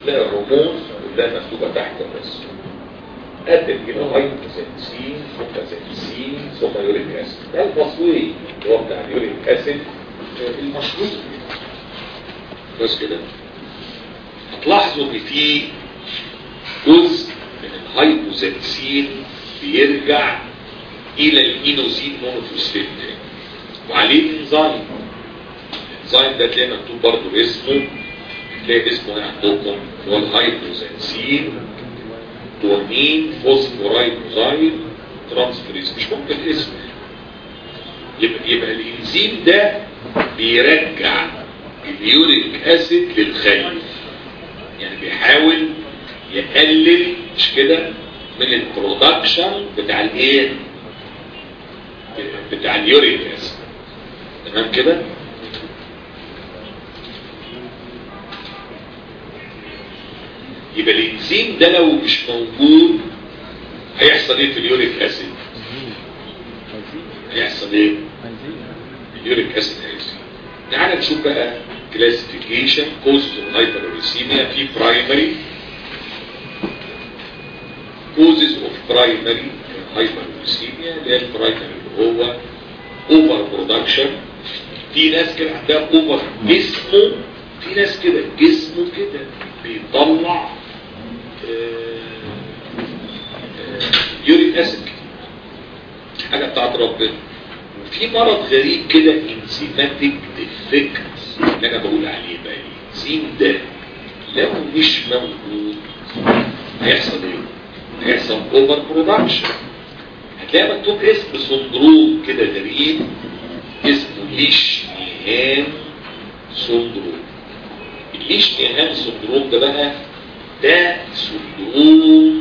تلاقي الرموز كلها مكتوبة تحت الرسم قدم كده هايبوزنسين فوكازنسين ثم يوريك اسيد ده التصوير اللي هو بتاع اليوريك اسيد المشروط بس كده هتلاحظوا ان في جزء من الهايبوزنسين بيرجع الى الانوزين مونوفوسفيت وعليه انزيم الانزيم ده تلاقي مكتوب برضه اسمه تلاقي اسمه هنا عندكم اللي هو الهايبوزنسين تورمين فوسفورايبوزايد ترانسفيريز مش ممكن اسم يبقى, يبقى الانزيم ده بيرجع اليوريك اسيد للخلي يعني بيحاول يقلل مش كده من البرودكشن بتاع الايه بتاع اليوريك اسيد تمام كده يبقى الانزيم ده لو مش موجود هيحصل ايه في اليوريك اسيد هيحصل ايه اليوريك اسيد هيزيد تعال نشوف بقى كلاسيفيكيشن كوست هايبروريسيميا في برايمري كوزز اوف برايمري هايبروريسيميا اللي هي البرايمري اللي هو اوفر برودكشن في ناس كده عندها اوفر جسمه في ناس كده جسمه كده بيطلع يوريك اسيد حاجه بتاعت ربنا وفي مرض غريب كده انزيماتيك ديفكت اللي انا بقول عليه بقى الانزيم ده لو مش موجود هيحصل ايه؟ هيحصل اوفر برودكشن هتلاقي مكتوب اسم سندروم كده غريب اسمه ليش نيهان سندروم الليش نيهان سندروم ده بقى ده سندروم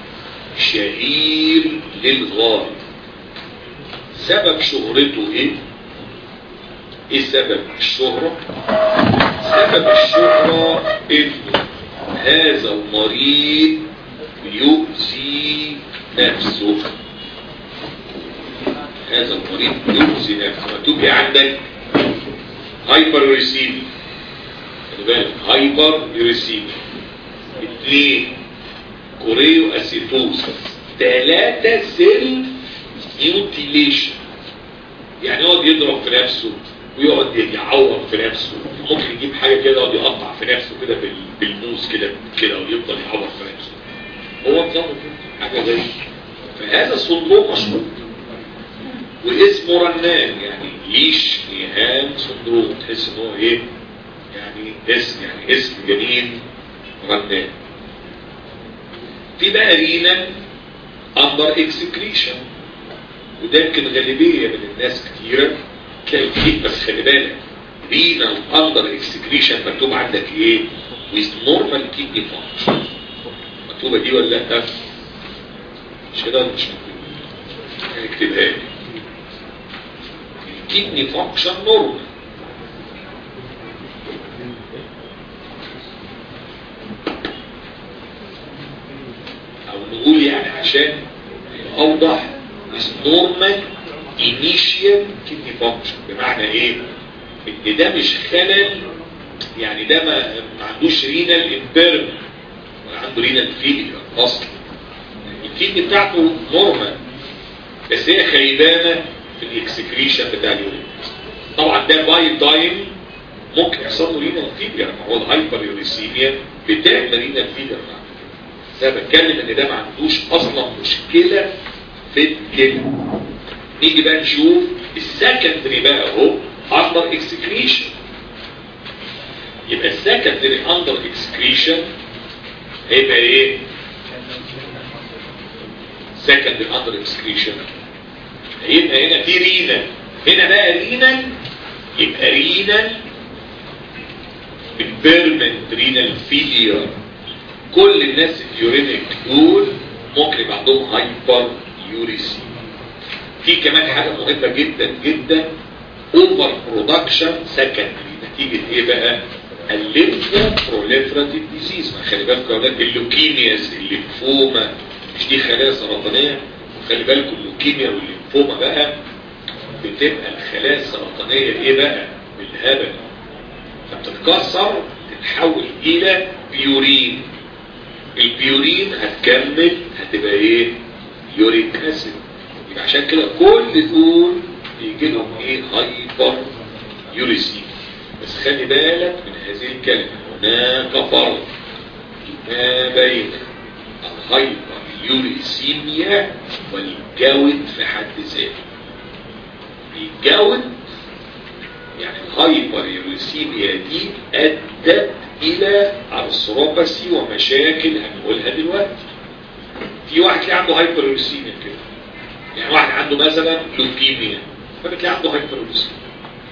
شهير للغاية سبب شهرته ايه ايه سبب الشهرة سبب الشهرة انه هذا المريض يؤذي نفسه هذا المريض يؤذي نفسه مكتوب عندك هايبر ريسيمي خلي بالك هايبر ريسيمي اثنين كوريو اسيتوس ثلاثة سيل ميوتيليشن يعني يقعد يضرب في نفسه ويقعد يعور في نفسه ممكن يجيب حاجة كده يقعد يقطع في نفسه كده بالموس كده كده ويفضل يعور في نفسه هو نظامه كده حاجة غريبة فهذا السندروم مشهور واسمه رنان يعني ليش نيهان سندروم تحس ان هو ايه يعني اسم يعني اسم جميل رنان في بقى رينا اندر اكسكريشن وده يمكن غالبية من الناس كتيرة تلاقي فيه بس خلي بالك رينا اندر اكسكريشن مكتوب عندك ايه with normal kidney function مكتوبة دي ولا لا مش كده مش مكتوبة اكتبها لي الكدني فانكشن نورمال او نقول يعني عشان اوضح نورمال انيشيال كدني فانكشن بمعنى ايه ان ده مش خلل يعني ده ما, ما عندوش رينال امبيرمنت ولا عنده رينال فيلير اصلا الكدني بتاعته نورمال بس هي خيبانه في الاكسكريشن بتاع اليورين طبعا ده باي تايم ممكن يحصل له رينال فيلير ما هو الهايبر يوريسيميا بتعمل رينال فيلير معاه انا بتكلم ان ده ما عندوش اصلا مشكله في الكلى نيجي بقى نشوف السكندري بقى اهو اندر اكسكريشن يبقى السكندري اندر اكسكريشن هيبقى ايه سكندري اندر اكسكريشن هيبقى هنا في رينال هنا بقى رينال يبقى رينال بالبيرمنت رينال فيلير كل الناس اليورينيك دول ممكن يبقى عندهم هايبر يوريسي في كمان حاجة مهمة جدا جدا اوفر برودكشن سكندري نتيجة ايه بقى الليمفو بروليفراتيف ديزيز ما خلي بالكم يا اولاد اللوكيمياز الليمفوما مش دي خلايا سرطانية وخلي بالكم اللوكيميا والليمفوما بقى بتبقى الخلايا السرطانية ايه بقى بالهبل فبتتكسر تتحول الى بيورين البيورين هتكمل هتبقى ايه يوريك اسيد يبقى عشان كده كل دول يجي لهم ايه هايبر يوريسيم بس خلي بالك من هذه الكلمة هناك فرق ما بين الهايبر يوريسيميا والجود في حد ذاته الجود يعني الهايبر يوريسيميا دي ادت الى ارثروباسي ومشاكل هنقولها دلوقتي في واحد اللي عنده هايبر يوريسيميا كده يعني واحد عنده مثلا لوكيميا فبتلاقي عنده هايبر يوريسيميا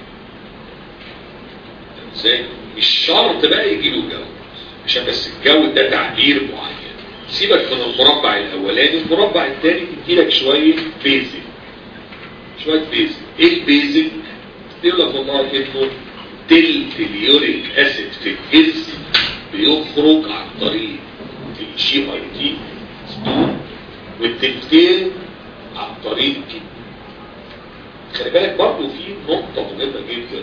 ازاي مش شرط بقى يجي له جو عشان بس الجو ده تعبير معين سيبك من المربع الاولاني المربع الثاني يدي لك شويه بيزك شويه بيزك ايه البيزك يقول لك والله انه تلت اليوريك اسيد في الجسم بيخرج عن طريق الجي اي تي والتلتين عن طريق الكلى خلي بالك برضه في نقطة مهمة جدا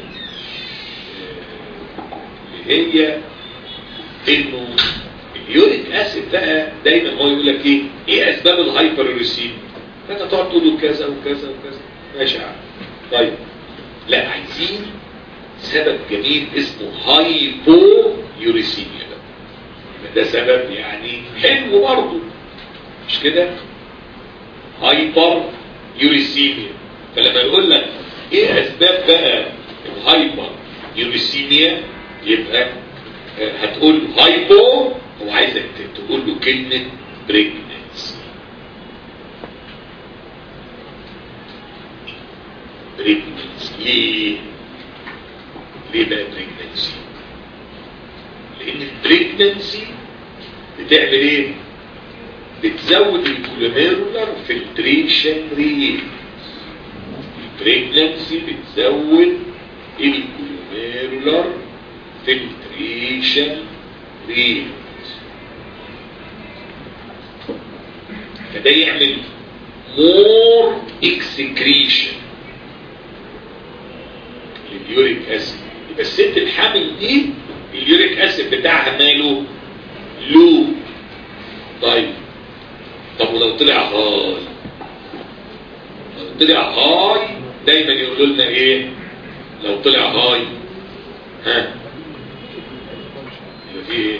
اللي هي انه اليوريك اسيد بقى دايما هو يقول لك ايه ايه اسباب الهايبروريسين فانت تقعد تقول له كذا وكذا وكذا ماشي يا عم طيب لا عايزين سبب جميل اسمه هايبو يوريسيميا بقى ده سبب يعني حلو برضه مش كده هايبر يوريسيميا فلما يقول لك ايه اسباب بقى الهايبر يوريسيميا يبقى هتقول هايبو هو عايزك تقول له كلمة بريجننسي بريجننسي ليه؟ ليه بقى بريجننسي؟ لأن البريجننسي بتعمل ايه؟ بتزود الكولوميرولار فلتريشن ريت البريجننسي بتزود الكولوميرولار فلتريشن ريت فده يعمل مور اكسكريشن لليوريك اسيد يبقى الست الحامل دي اليوريك اسيد بتاعها ماله لو طيب طب ولو طلع هاي لو طلع هاي دايما يقولوا لنا ايه لو طلع هاي ها يبقى في ايه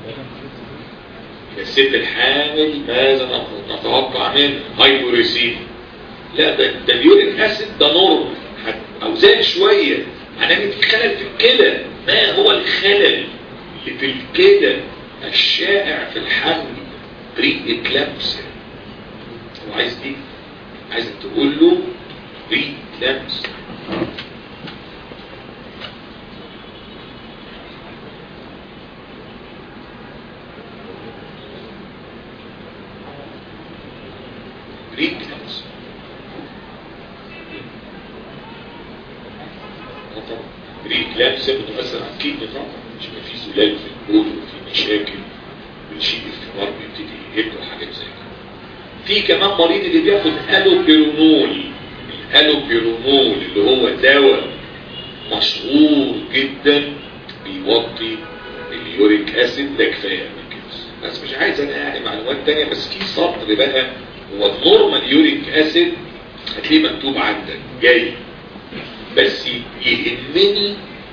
الست الحامل ماذا نتوقع منه هايبوريسين لا ده ده اليوريك اسيد ده نورمال او زاد شويه معناه ان في خلل في الكلى ما هو الخلل اللي في الكلى الشائع في الحمل بري اكلامسيا هو عايز ايه عايزك تقول له بري اكلامسيا بري اكلامسيا طبعا بري اكلامسيا بتؤثر على الكدني طبعا مش في زلال في البول وفي مشاكل بنشيل الثمار بيبتدي يهد وحاجات زي كده في كمان مريض اللي بياخد الوبيرونول الالوبيرونول اللي هو دواء مشهور جدا بيوطي اليوريك اسيد ده كفايه كده بس مش عايز انا يعني معلومات تانية بس في سطر بقى هو النورمال يوريك اسيد هتلاقيه مكتوب عندك جاي بس يهمني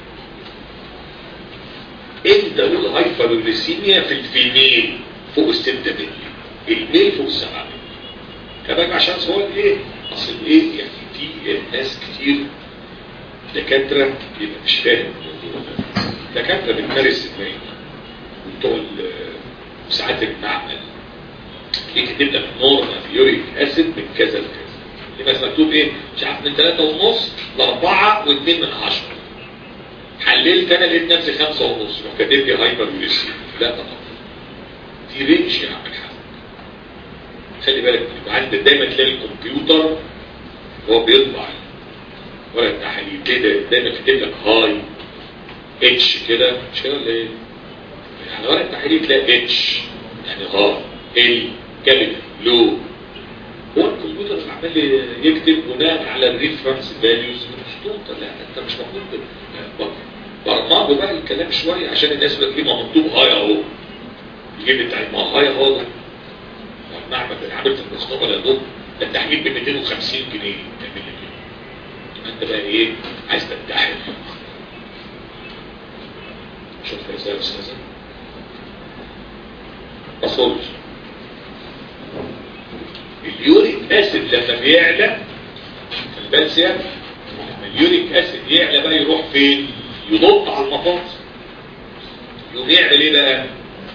امتى اقول هايبروليسيميا في الفيميل فوق الستة ملي الميل فوق السبعة ملي كمان عشان سؤال ايه اصل ايه يعني في ناس كتير دكاترة يبقى مش فاهم الموضوع ده دكاترة بتمارس الميل وبتوع ساعات المعمل ليه كاتب لك نورما يوريك اسيد من كذا لكذا اللي بس مكتوب ايه مش عارف من 3 ونص ل 4 و2 من 10 حللت انا لقيت نفسي خمسة ونص روح كاتب لي هايبر يوريسيم لا طبعا في رينج يا عم الحاج خلي بالك يبقى عندك دايما تلاقي الكمبيوتر هو بيطبع ورقه التحاليل كده دايما كاتب لك هاي اتش كده مش كده ولا ايه؟ يعني ورقه التحاليل تلاقي اتش يعني هاي ال كابيتال لو هو الكمبيوتر اللي عمال يكتب بناء على الريفرنس فاليوز محطوطه لا انت مش المفروض برمجوا بقى الكلام شويه عشان الناس بقى ما مكتوب هاي اهو يجيب بتاع ما هاي اهو ده المعمل اللي عملت المصطفى يا دوب ده التحليل ب 250 جنيه تعمل لي كده انت بقى ايه عايز تنتحر شوف ازاي يا استاذ اصول اليوريك اسيد لما بيعلى في البلسيا لما اليوريك اسيد يعلى بقى يروح فين يضغط على المفاصل يقوم يعمل ايه بقى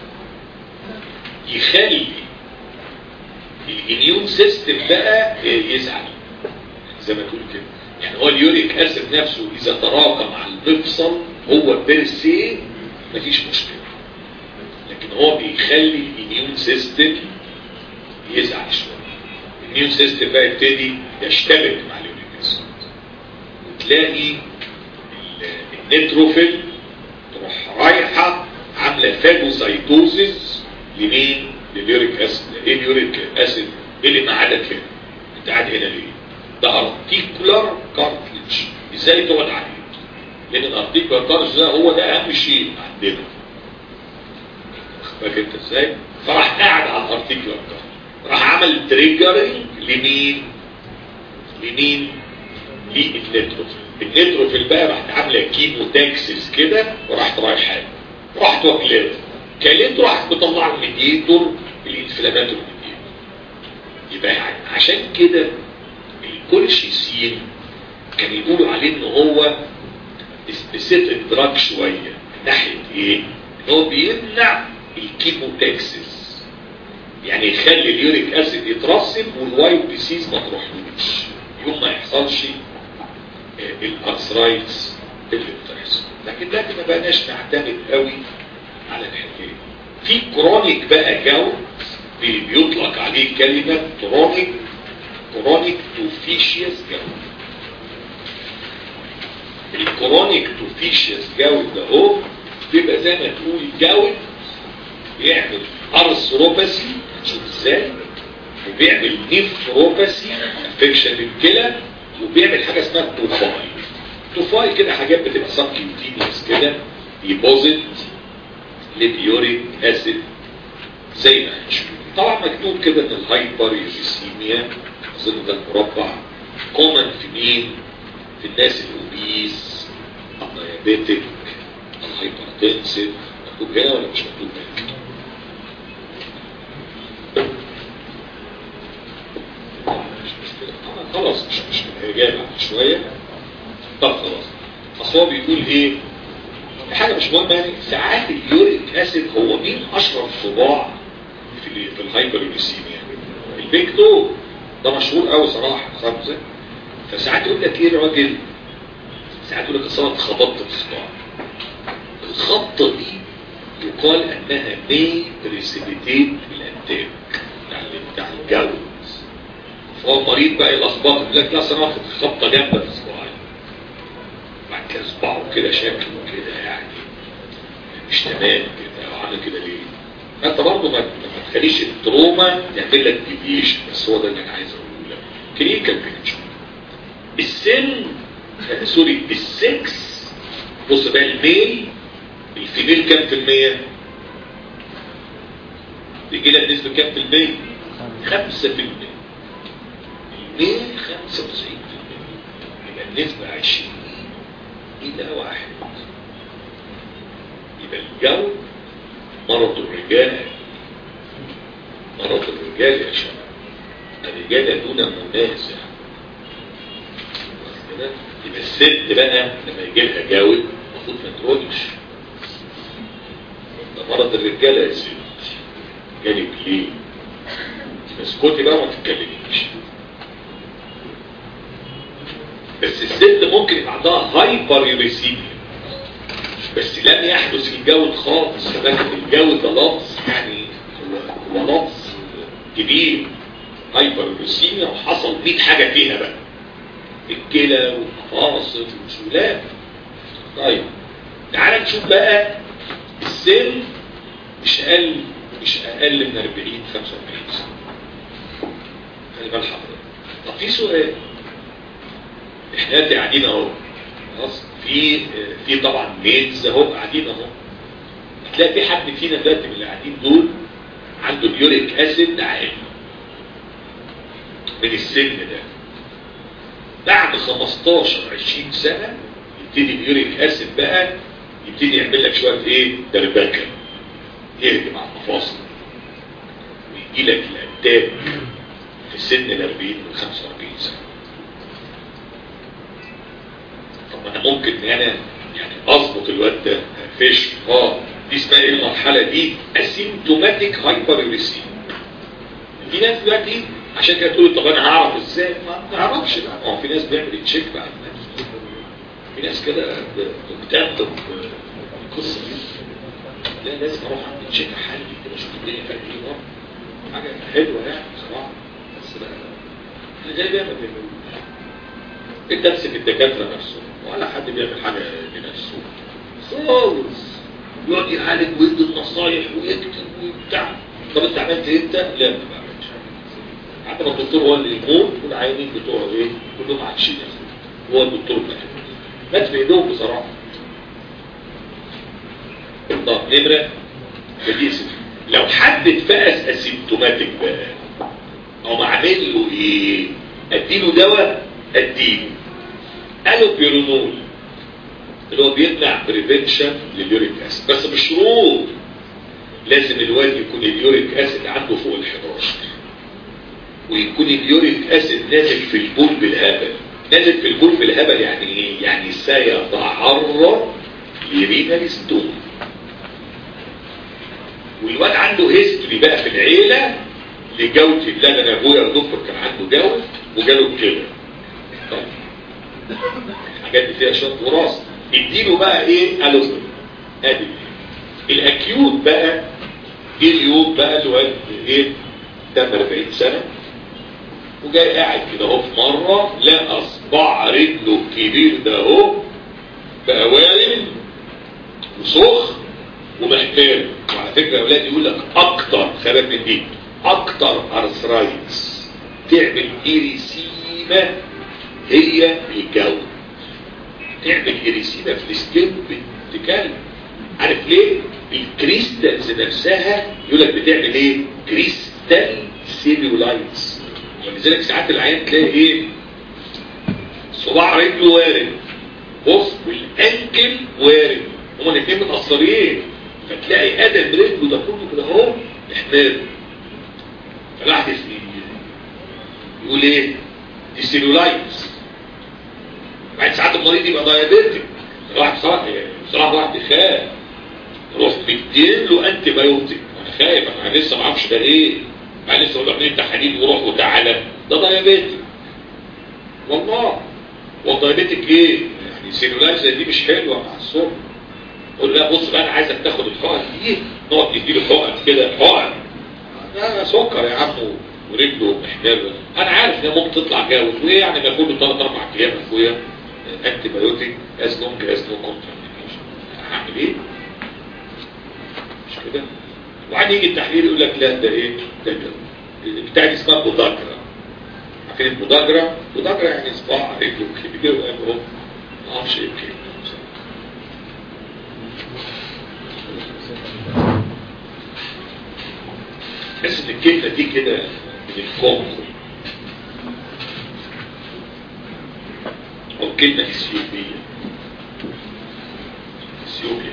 يخلي الاميون سيستم بقى يزعل زي ما تقول كده يعني هو اليوريك اسيد نفسه اذا تراكم على المفصل هو بيرسي مفيش مشكله لكن هو بيخلي الاميون سيستم يزعل شويه الاميون سيستم بقى يبتدي يشتبك مع اليوريك اسيد وتلاقي النيتروفيل تروح رايحه عامله فاجوسايتوزيس لمين؟ لليوريك اسيد ايه اليوريك اسيد؟ ايه اللي معادك هنا؟ انت قاعد هنا ليه؟ ده ارتيكولار كارتلج ازاي تقعد عليه؟ لان الارتيكولار كارتلج ده هو ده اهم شيء عندنا فاكر انت ازاي؟ فراح قاعد على الارتيكولار كارتلج راح عمل تريجرنج لمين؟ لمين؟ للنيتروفيل النيتروفيل بقى راحت عامله كيمو تاكسس كده وراحت رايحه راحت واكلاه كلته راحت مطلع الميديتور الانفلاماتور الميديتور يبقى عشان كده الكولشيسين كان يقولوا عليه ان هو سبيسيفيك دراج شويه من ناحيه ايه؟ ان هو بيمنع الكيموتاكسس يعني يخلي اليوريك اسيد يترسب والوايت ديسيز ما تروحلوش يوم ما يحصلش الارثرايتس اللي بتحصل لكن ده ما بقناش نعتمد قوي على الحكايه في كرونيك بقى جو بيطلق عليه كلمه كرونيك كرونيك توفيشيوس جو الكرونيك توفيشيوس جو ده هو بيبقى زي ما تقول جو بيعمل ارثروباسي شوف ازاي وبيعمل نيفروباسي انفكشن للكلى وبيعمل حاجه اسمها توفاي توفاي كده حاجات بتبقى سبكيوتينيوس كده ديبوزيت لليوريك اسيد زي ما هنشوف طبعا مكتوب كده ان الهايبر يوريسيميا اظن ده المربع كومن في مين في الناس الاوبيس الديابيتك الهايبرتنسيف مكتوب هنا ولا مش مكتوب هنا خلاص مش مش جاي بعد شويه طب خلاص اصل هو بيقول ايه حاجه مش مهمه يعني ساعات اليوريك اسيد هو مين اشرف صباع في في الهايبرليسيميا البيك تو ده مشهور قوي صراحه صراحه ازاي فساعات يقول لك ايه الراجل ساعات يقول لك اصل اتخبطت في صباع الخبطه دي يقال انها مي بريسيبيتيت الانتاج يعني بتاع الجو فهو المريض بقى يلخبط يقول لك لا انا واخد خبطه جامده في صباعي بعد كده صباعه كده شكله كده يعني مش تمام كده وعامل كده ليه؟ فانت برضه ما تخليش التروما تعمل لك ديفيشن بس هو ده اللي انا عايز اقوله لك كلينيكال بيكتشر السن سوري السكس بص بقى الميل الفيميل كام في المية؟ بيجي لك نسبة كام في المية؟ خمسة في المية الميل خمسة وتسعين في المية يبقى النسبة عشرين إلى واحد يبقى الجو مرض الرجال مرض الرجال يا شباب الرجال دون منازع يبقى الست بقى لما يجي لها جاوب المفروض ما تروحش ده مرض الرجاله يا ست جالك ليه؟ اسكتي بقى وما تتكلميش بس الست ممكن يبقى عندها هايبر يوريسيميا بس لم يحدث الجود خالص فبقى الجود ده لفظ يعني هو هو لفظ كبير هايبر يوريسيميا وحصل 100 حاجه فيها بقى الكلى والمفاصل والسلام طيب تعال نشوف بقى السن مش اقل مش اقل من 40 45 سنه خلي بال حضرتك طب في سؤال احنا قاعدين اهو خلاص في في طبعا ميلز اهو قاعدين اهو هتلاقي في حد فينا دلوقتي من اللي قاعدين دول عنده اليوريك اسيد عالي من السن ده بعد 15 20 سنه يبتدي اليوريك اسيد بقى يبتدي يعمل لك شويه ايه دربكه يهجم على المفاصل ويجي لك الاتاك في سن ال 40 وال 45 سنه طب ما انا ممكن ان انا يعني اظبط الواد ده فيش اه دي اسمها ايه المرحله دي اسيمتوماتيك هايبر يوريسيم في ناس دلوقتي عشان كده تقول طب انا هعرف ازاي ما تعرفش بقى ما هو في ناس بيعمل تشيك بقى في ناس كده بتكتب القصه دي لا لازم اروح اعمل تشيك حالي كده اشوف الدنيا فيها ايه برضه حاجه حلوه يعني بصراحه بس بقى انا جاي بيعمل انت امسك الدكاتره نفسهم ولا حد بيعمل حاجه لنفسه خالص يقعد يعالج ويدي النصايح ويكتب وبتاع طب انت عملت ايه انت؟ لا ما بعملش حتى ما الدكتور هو اللي يموت والعيانين بتوعه ايه؟ كلهم عايشين هو الدكتور مات مات في ايدهم بصراحه طب نمره فدي لو حد اتفقس اسيمتوماتيك بقى او اعمل له ايه؟ اديله دواء اديله قالوا بيرونول اللي هو بيمنع بريفنشن لليوريك اسيد بس بشروط لازم الواد يكون اليوريك اسيد عنده فوق ال 11 ويكون اليوريك اسيد نازل في البول بالهبل نازل في البول بالهبل يعني ايه؟ يعني سيتعرض لرينال ستون والواد عنده هيستوري بقى في العيله لجوة لا ده انا ابويا الدكتور كان عنده جوة وجاله كده طيب الحاجات دي فيها شويه وراثه اديله بقى ايه الوزن ادي الاكيوت بقى جه اليوم بقى الواد ايه تم 40 سنه وجاي قاعد كده اهو في مره لقى صباع رجله الكبير ده اهو بقى وارم وسخ ومحتاج وعلى فكره يا اولاد يقول لك اكتر خبر من دي اكتر ارثرايتس تعمل ايريسيما هي الجو تعمل ايريسيما في السكين بتتكلم عارف ليه الكريستالز نفسها يقول لك بتعمل ايه كريستال سيلولايتس ولذلك ساعات العيان تلاقي ايه صباع رجله وارد بص والانكل وارد هما الاثنين متاثرين فتلاقي ادم رجله ده كله كده اهو احمر فالواحد يقول ايه دي سيلولايتس بعد ساعات المريض يبقى دايابيتك الواحد بصراحه بصراحه واحد يخاف روح مدين له انتي بايوتيك انا خايف انا لسه ما اعرفش ده ايه انا لسه اقول لك انت حديد وروح وتعالى ده دايابيتك والله والدايابيتك ايه يعني سيلولايتس دي مش حلوه مع الصبح قول لا بص بقى انا عايزك تاخد الحقن دي نقعد نديله حقن كده حقن ده سكر يا عم ورجله محتاجه انا عارف ان ممكن تطلع جاوز وايه يعني ما كله ثلاث اربع ايام يا اخويا انتي بايوتيك از لونج از نو كونترنديكيشن هعمل ايه؟ مش كده؟ وبعدين يجي التحليل يقول لك لا ده ايه؟ ده ده بتاع دي اسمها بوداجرا عارفين البوداجرا؟ بوداجرا يعني صباع رجله كبير اهو ما اعرفش ايه كده تحس ان الكلمه دي كده من الكونغو او كلمه اثيوبيه اثيوبيا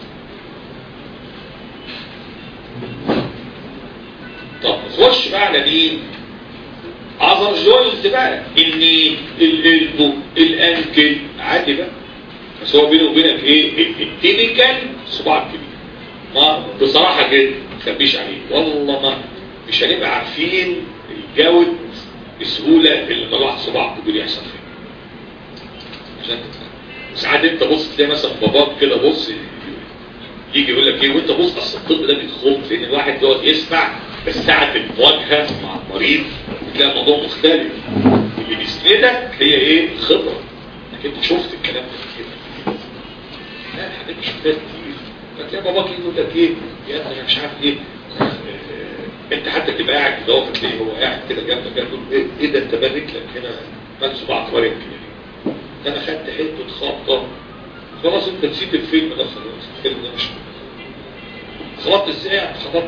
طب نخش بقى على مين عذر جوينت بقى النيل الالبو الانكل عادي بقى بس هو بينه وبينك ايه التيبيكال صباع كبير ما بصراحه كده تخبيش عليه والله ما مش هنبقى عارفين الجود بسهولة اللي طلعت صباع كبير يحصل فيه عشان ساعات انت بص تلاقي مثلا باباك كده بص يجي يقول لك ايه وانت بص اصل الطب ده بيتخوف لان الواحد يقعد يسمع بس ساعة المواجهة مع المريض بتلاقي الموضوع مختلف اللي بيسندك هي ايه الخبرة انك انت شفت الكلام ده كده لا الحاجات دي شفتها كتير فتلاقي باباك يقول لك ايه يا ابني انا مش عارف ايه انت حتى تبقى قاعد كده فتلاقيه هو قاعد كده جنبك كده تقول ايه, ايه ده انت مالك لك هنا مال صباعك وارد كده انا خدت حته خبطه خلاص انت نسيت الفيلم ده خلاص الفيلم ده مش خبطت ازاي خبطت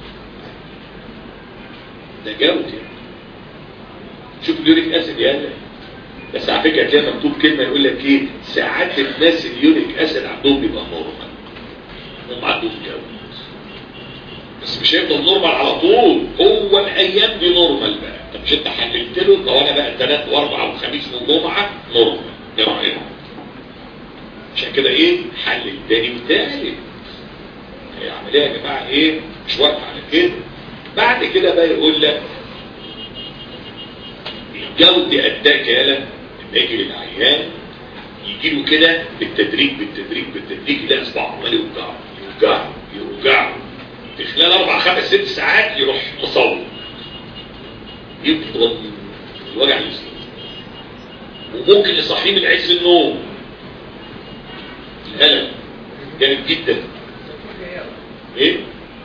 ده جود يعني شوف اليوريك اسيد يقلق بس على فكره هتلاقي مكتوب كلمه يقول لك ايه ساعات الناس اليوريك اسيد عندهم بيبقى نورمال هم عندهم جود بس مش هيفضل نورمال على طول هو الايام دي نورمال بقى طب مش انت حللت له لو انا بقى ثلاث واربع وخميس وجمعه نورمال ايه رايك عشان كده ايه حل التاني والتالت هي عمليه يا جماعه ايه مش واقفه على كده بعد كده بقى يقول لك الجود اتاك يالا لما يجي للعيان يجي له كده بالتدريج بالتدريج بالتدريج يلاقي اصبعه عمال يوجعه يوجعه يوجعه في خلال اربع خمس ست ساعات يروح مصور يفضل الوجع يزيد وممكن يصحيه من عز النوم الالم جامد جدا ايه؟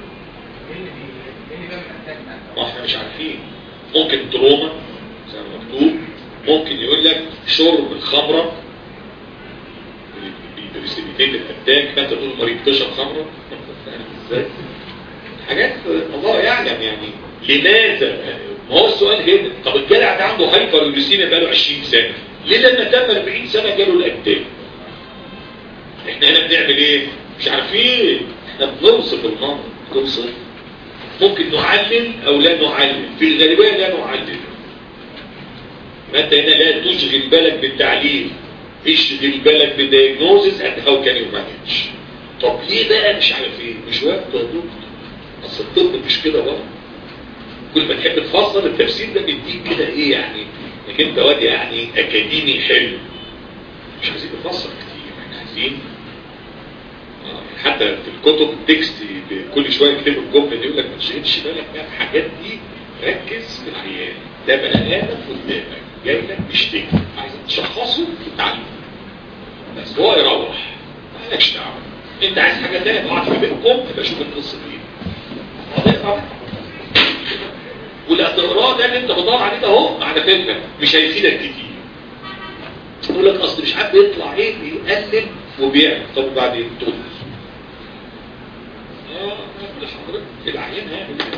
ما احنا مش عارفين ممكن تروما زي ما مكتوب ممكن يقول لك شرب الخمره بريسيبيتيت الاتاك فانت تقول المريض تشرب خمره ازاي؟ حاجات الله يعلم يعني لماذا ما هو السؤال هنا طب الجدع ده عنده هايبر يوريسيميا بقاله 20 سنه ليه لما تم 40 سنه جاله الاتاك احنا هنا بنعمل ايه مش عارفين احنا بنوصف المرض بنوصف ممكن نعلم او لا نعلم في الغالبيه لا نعلم ما انت هنا لا تشغل بالك بالتعليم اشغل بالك بالدياجنوزز اند هاو كان يو مانج طب ليه بقى مش عارف ايه مش وقت يا دكتور اصل الطب مش كده برضه كل ما تحب تفسر التفسير ده بيديك كده ايه يعني انك انت واد يعني اكاديمي حلو مش عايزين نفسر كتير احنا عايزين آه، حتى في الكتب التكست كل شويه يكتبوا الجمله دي يقول لك ما تشغلش بالك بقى في الحاجات دي ركز في العيان ده بني ادم قدامك جاي لك بيشتكي عايز تشخصه وتعلمه بس هو يروح مالكش دعوه انت عايز حاجه ثانيه تقعد في بيتكم تبقى شوف القصه دي واضح والاعتراض ده اللي انت بتدور عليه ده اهو على فكره مش هيفيدك كتير يقول لك اصل مش عارف يطلع ايه بيقلب وبيعمل طب وبعدين تقول اه حضرتك العيان هيعمل ايه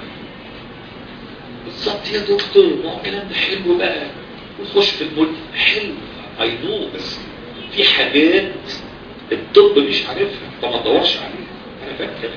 بالظبط يا دكتور ما هو الكلام ده حلو بقى وتخش في الملك حلو اي نو بس في حاجات الطب مش عارفها فما تدورش عليها انا فاهم كده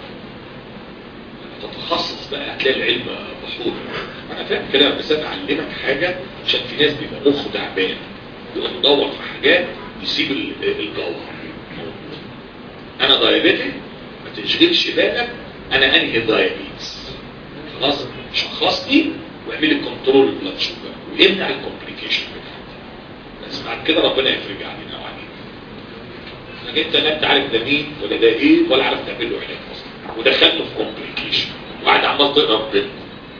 تتخصص بقى هتلاقي العلم بحور انا فاهم كده بس انا اعلمك حاجه عشان في ناس بيبقى مخه تعبان يقعد يدور في حاجات يسيب ال- الجوهر انا دايابيتك ما تشغلش بالك انا انهي دايابيتس خلاص شخصني واعمل لي كنترول البلاد شوجر وامنع الكومبليكيشن بتاعتي بس بعد كده ربنا يفرج علينا وعليك انك انت لا انت عارف ده مين ولا ده ايه ولا عارف تعمل له علاج اصلا ودخلنا في كومبليكيشن وقاعد عمال تقرا في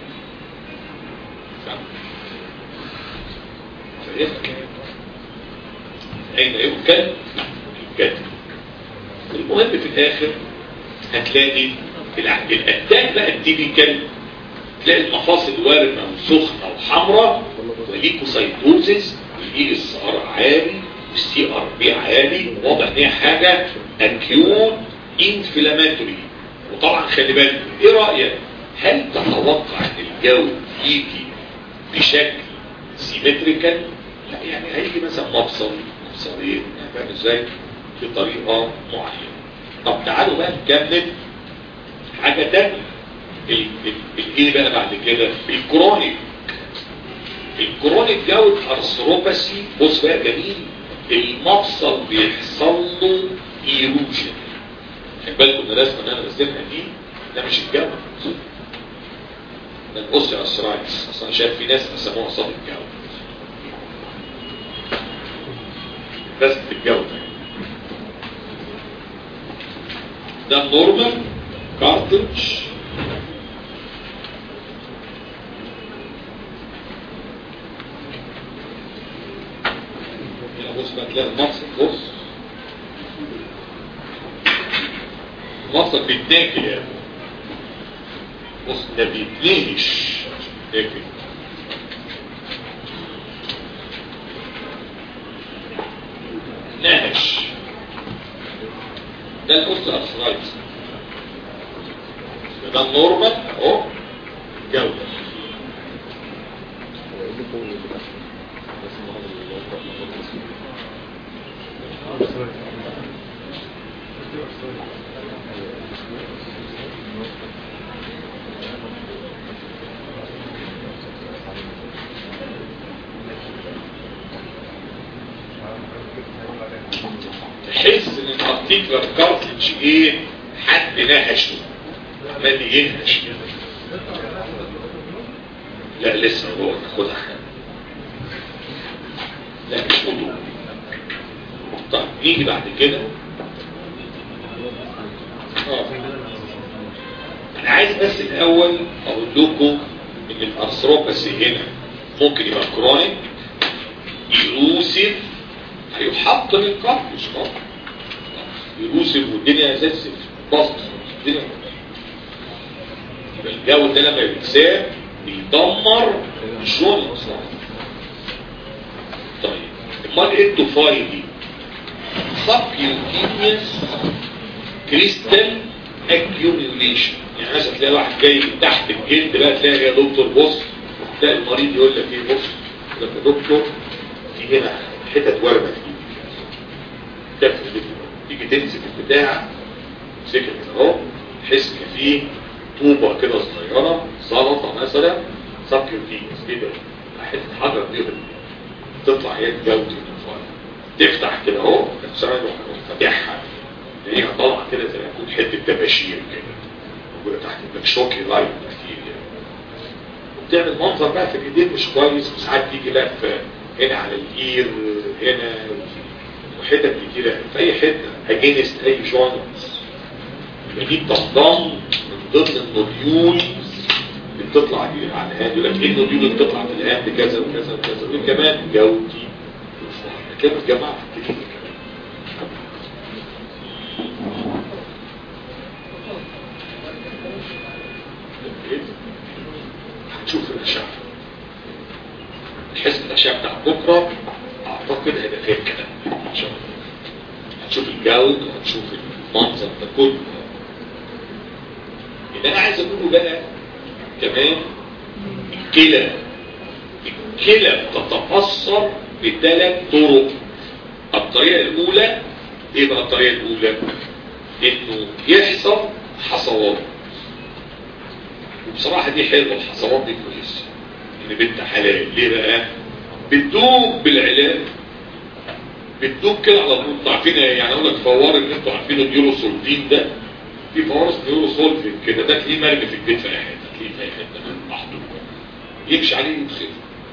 اين يؤكل الجد المهم في الاخر هتلاقي الع- الاتاك بقى التيبيكال تلاقي المفاصل وارمه وسخنه وحمراء وليكوسايتوزيس والاي اس ار عالي والسي ار بي عالي واضح ان هي حاجه اكيوت انفلاماتوري وطبعا خلي بالك ايه رايك هل تتوقع ان الجو يجي بشكل سيمتريكال لا يعني هيجي مثلا مفصل مفصلين يعني فاهم ازاي بطريقه معينه طب تعالوا بقى نكمل حاجه تانية ال- ال- الايه بقى بعد كده الكرونيك الكرونيك جوت ارثروباسي بص بقى جميل المفصل بيحصل له ايروجن خد بالكم من الرسمه اللي انا رسمها دي ده مش الجو ده الاوسي اسرايتس اصلا شايف في ناس بيسموها صاب الجو بس الجو ده النورمال كارتج هنا بص بقى تلاقي المفصل بص المفصل بيتناكل يا ابني بص ده بيتنهش لكن ده الاوست ارثرايتس ده النورمال اهو جوده تحس ان الارتيكلر كارتلج ايه حد نهشه عمال ينهش لا لسه هو ناخدها لا مش موضوع طيب نيجي بعد كده اه انا عايز بس الاول اقول لكم ان الارثروباسي هنا ممكن يبقى كرونيك يروسف هيحطم الكارتلج طبعا يروسف والدنيا اساسا بسط الدنيا يبقى الجو ده لما بيتساب بيدمر الجوينت طيب امال ايه التوفاي دي سبكيوتينيوس كريستال اكيوميوليشن يعني مثلا تلاقي واحد جاي من تحت الجلد بقى تلاقي يا دكتور بص تلاقي المريض يقول لك ايه بص يقول لك يا دكتور في هنا حتت ورمه في ايدي تيجي تمسك البتاع تمسكها كده اهو تحس ان فيه طوبة كده صغيرة سلطة مثلا سبكيوتينيوس كده حتة حجر دي تطلع هي الجودة من فوق تفتح كده اهو نفسها يروح فاتحها هي طالعة كده زي ما يكون حتة تباشير كده موجودة تحت الباك شوكي لايف كتير يعني وبتعمل منظر بقى في الايدين مش كويس وساعات تيجي بقى في هنا على الاير هنا وحتت كتيرة في اي حتة اجينست اي جوينتس يبقى دي بتنضم من ضمن النوديول اللي بتطلع دي على الهاند يقول لك ايه النوديول اللي بتطلع في الهاند كذا وكذا وكذا وكمان جودي كده الجماعه في الكلينيك هتشوف الاشعه تحس الاشعه بتاع بكره اعتقد هيبقى فيها الكلام ان شاء الله هتشوف الجود وهتشوف المنظر ده كله اللي انا عايز اقوله بقى كمان الكلى الكلى بتتأثر بثلاث طرق الطريقة الأولى ايه بقى الطريقة الأولى؟ انه يحصل حصوات وبصراحة دي حلوة الحصوات دي كويسة ان بنت حلال ليه بقى؟ بتدوب بالعلاج بتدوب كده على طول انتوا عارفين يعني اقول لك فوار ان انتوا عارفين اليوروسولفين ده في فوارس نيوروسولفين كده ده تلاقيه مرمي في البيت في اي حته تلاقيه في اي حته محطوط يمشي عليه يمسك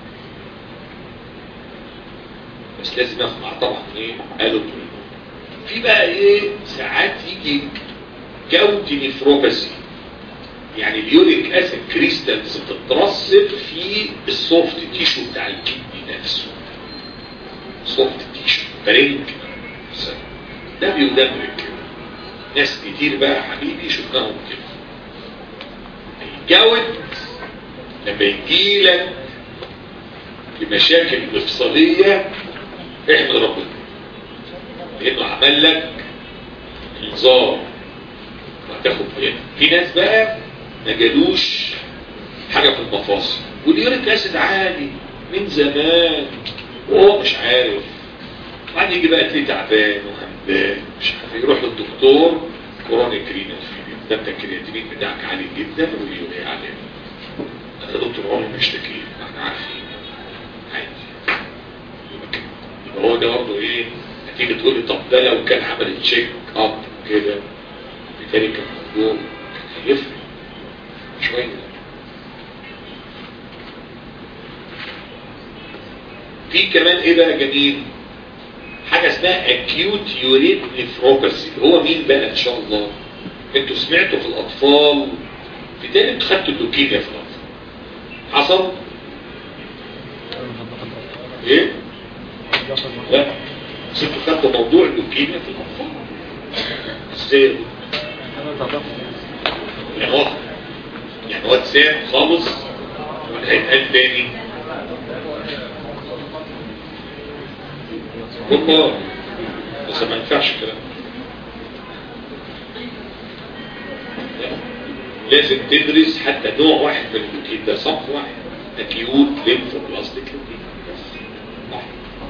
بس لازم ياخد معاه طبعا ايه قالوا في بقى ايه ساعات يجي جودي نفروباسي يعني اليوريك اسيد كريستالز بتترسب في السوفت تيشو بتاع الكدني نفسه سوفت تيشو برينج ده بيدمر كده ناس كتير بقى حبيبي شفناهم كده الجود لما يجي لك بمشاكل مفصلية احمد ربنا لانه عمل لك انذار هتاخد بالك في ناس بقى ما جالوش حاجة في المفاصل واليوريك اسيد عالي من زمان وهو مش عارف بعد يجي بقى تلاقيه تعبان وهمدان مش عارف يروح للدكتور كورونيك رينال فيلير ده انت الكرياتينين بتاعك عالي جدا واليوريا عالي انا دكتور عمري ما اشتكيت احنا عارفين عادي يبقى هو ده برضه ايه هتيجي تقول لي طب ده لو كان عمل تشيك اب كده بالتالي كان الموضوع كان هيفرق شويه في كمان ايه بقى جميل حاجة اسمها acute urine nephropathy هو مين بقى ان شاء الله انتوا سمعتوا في الاطفال في تاني انتوا خدتوا اللوكيميا في الاطفال حصل ايه لا بس انتوا خدتوا موضوع اللوكيميا في الاطفال ازاي يعني هو يعني هو اتساب خالص ولا هيتقال تاني والله بس ما ينفعش كلام لازم تدرس حتى نوع واحد من اللوكيميا ده صنف واحد اكيوت ليمفوبلاستيك لوكيميا بس واحد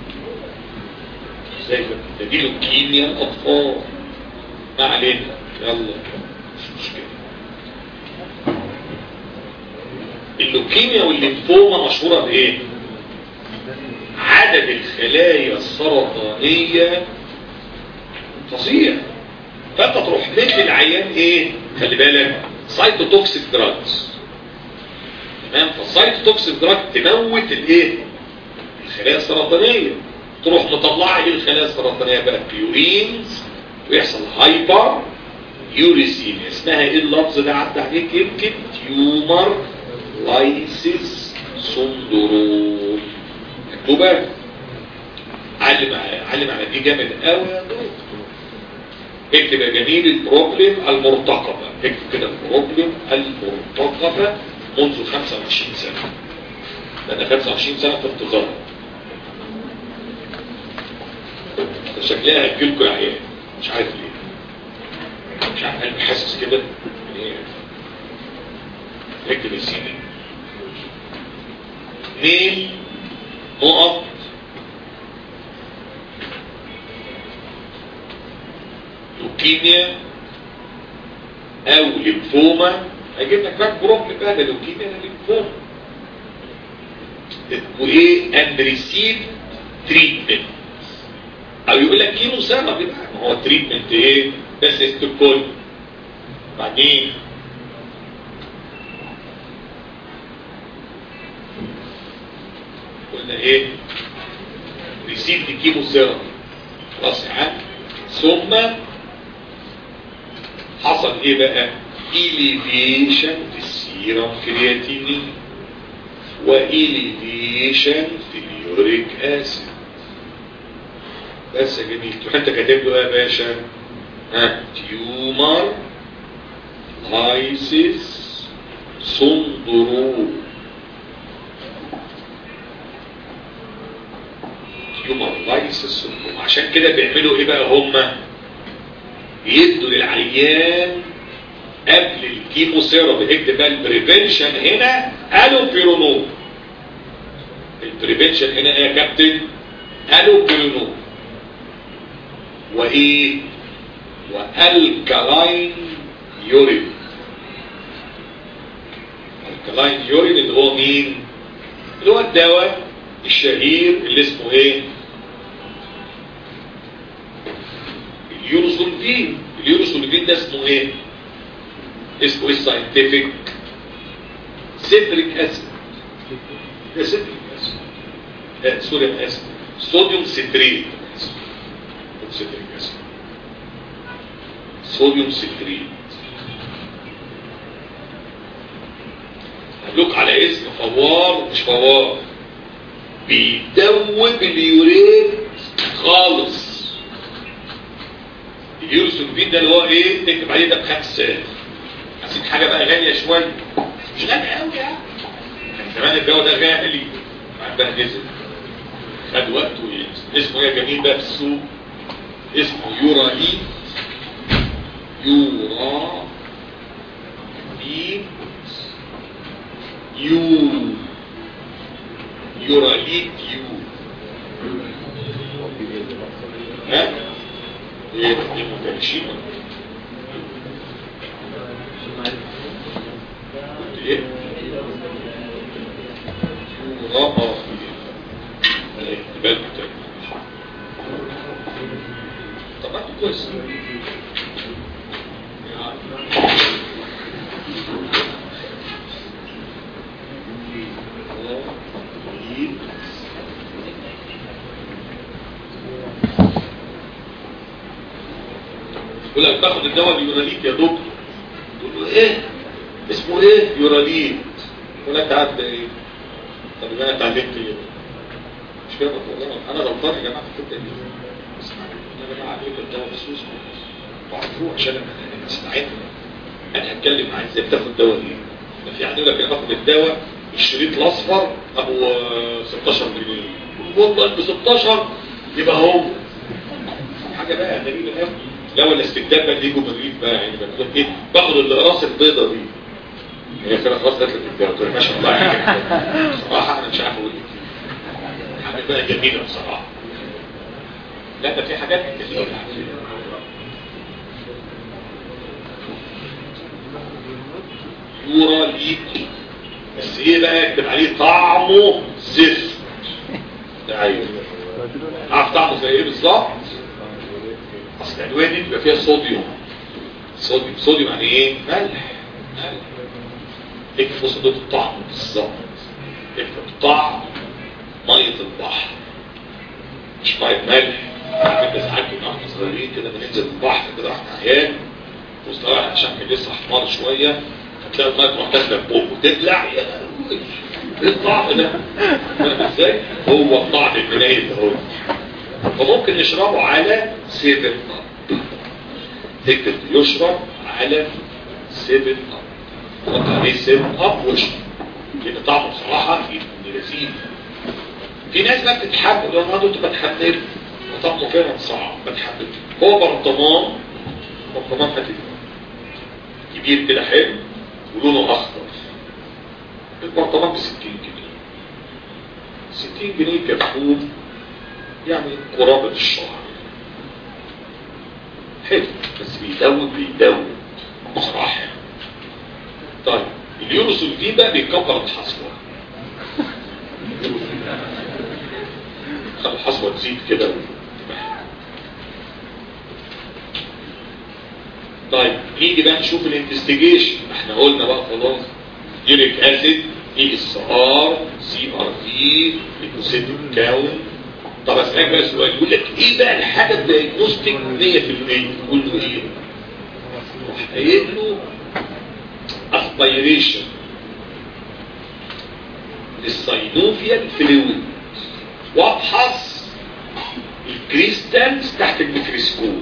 ازاي بقى؟ ده دي لوكيميا الاطفال ما علينا يلا مش مشكله اللوكيميا والليمفوما مشهوره بايه عدد الخلايا السرطانيه فظيع فانت تروح مدي العيان ايه خلي بالك سايتوتوكسيك دراجز تمام فالسايتوتوكسيك دراج تموت الايه الخلايا السرطانيه تروح مطلعه ايه الخلايا السرطانيه بقى بيورينز ويحصل هايبر يوريسيميا اسمها ايه اللفظ ده عدى عليك يمكن تيومر لايسيس سندروم مكتوبه علم علم على دي جامد قوي يا دكتور اكتب يا جميل البروبلم المرتقبة اكتب كده البروبلم المرتقبة منذ 25 سنة لأن 25 سنة في انتظار شكلها هتجيلكوا يا عيال مش عارف ليه مش عارف قلبي حاسس كده إن هي- اكتب يا سيدي اثنين نقط لوكيميا او ليمفوما هجيب لك باك بروبلم بقى ده لوكيميا ده ليمفوما وايه and receive treatment او يقول لك كيمو سبب يبقى ما هو تريتمنت ايه بس استكل بعدين قلنا ايه ريسيف كيمو ثيرابي خلاص يا عم ثم حصل ايه بقى إليفيشن في السيرم كرياتينين وإليفيشن في اليوريك أسيد بس يا جميل تروح انت كاتب له ايه يا باشا ها تيومر لايسيس سندروم تيومر لايسيس سندروم عشان كده بيعملوا ايه بقى هما يدوا للعيان قبل الكيموثيرابي اكتب بقى البريفنشن هنا قالوا بيرونول البريفنشن هنا ايه يا كابتن قالوا بيرونول وايه والكلاين يورين الكلاين يورين اللي هو مين اللي هو الدواء الشهير اللي اسمه ايه اليوروسولفين اليوروسولفين ده اسمه ايه اسمه ايه ساينتفك سيتريك اسيد ده سيتريك اسيد لا سوري انا اسف صوديوم سيتريت سيتريك اسيد صوديوم سيتريت هقولك على اسم فوار مش فوار بيدوب اليورين خالص اليوروسولفين ده اللي هو ايه تكتب عليه ده بخمس سنين عايزين حاجه بقى غاليه شويه مش غاليه قوي يعني كان زمان الجو ده غالي بعد بقى نزل خد وقته وينزل. اسمه ايه يا جميل بقى في السوق اسمه يوراليت يورا ليت يو يوراليت يو ها ايه دي متنشين ايه يورا الاحتمال بتاعي طب ما انتوا كويس يقول لك باخد الدواء اليوراليت يا دكتور تقول له ايه اسمه ايه يوراليت يقول لك تعب ده ايه طب يبقى انا اتعلمت ايه مش كده والله انا غلطان يا جماعه في الحته دي اسمعني يا جماعه عليكم الدواء بس اسمه تعرفوه عشان انا استعد انا هتكلم معاه ازاي بتاخد دواء ايه ده في حد يقول لك انا باخد الدواء الشريط الاصفر ابو 16 جنيه والله ب 16 يبقى هو حاجه بقى غريبه قوي لا ولا استبدال بقى يجوا من الريف بقى يعني بقى ايه باخد الاقراص البيضه دي هي كده خلاص دخلت الجو قلت لها ما شاء الله عليك بصراحه انا مش عارف اقول ايه حاجه بقى جميله بصراحه لا ده في حاجات كتير يورا ليك بس ايه بقى اكتب عليه طعمه زفت ده ايوه عارف طعمه زي ايه بالظبط اصل الادويه دي بيبقى فيها صوديوم صوديوم صوديوم يعني ايه ملح ملح اكتب بص ده الطعم بالظبط اكتب طعم ميه البحر مش ميه ملح عارف انت ساعات كنا واحنا صغيرين كده بننزل البحر كده واحنا عيال وصراحه عشان كان لسه حمار شويه هتلاقي الميه تروح داخله في بقه وتبلع يا لهوي ايه الطعم ده؟ فاهم ازاي؟ هو الطعم المنيل ده هو فممكن نشربه على 7 اب تكتب يشرب على 7 اب حط عليه 7 اب واشرب لان طعمه بصراحه لذيذ في ناس بقى بتتحمل لو انا كنت بتحمل وطعمه فعلا صعب بتحمل هو برطمان برطمان خفيف كبير كده حلو ولونه اخضر البرطمان ب 60 جنيه 60 جنيه كفوف يعني قرابة الشهر حلو بس بيدوب بيدوب بصراحة طيب اليوروسولفين بقى بيكبر الحصوة خلي الحصوة تزيد كده طيب نيجي بقى نشوف الانفستيجيشن احنا قلنا بقى خلاص يوريك اسيد اي اس ار سي ار في ليكوسيد كاون طب اسالك بقى سؤال يقول لك ايه بقى الحاجه الدايجنوستيك 100% تقول له ايه؟ راح قايل له اسبيريشن للساينوفيال فلويد وابحث الكريستالز تحت الميكروسكوب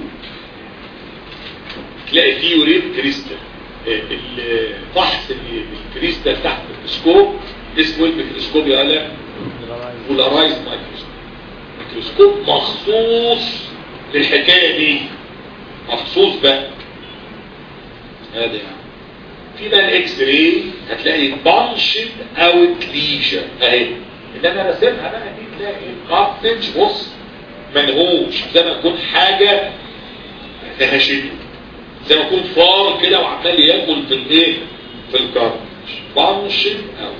تلاقي فيه يورين كريستال الفحص الكريستال تحت الميكروسكوب اسمه الميكروسكوب يا لا بولارايز مايكروسكوب ميكروسكوب مخصوص للحكايه دي مخصوص بقى هذا يعني في بقى الاكس راي هتلاقي بانشد اوت ليجن اهي اللي انا راسمها بقى دي تلاقي كارتج بص منهوش زي ما يكون حاجه نهشته زي ما يكون فار كده وعمال ياكل في الايه في الكارتج بانشد اوت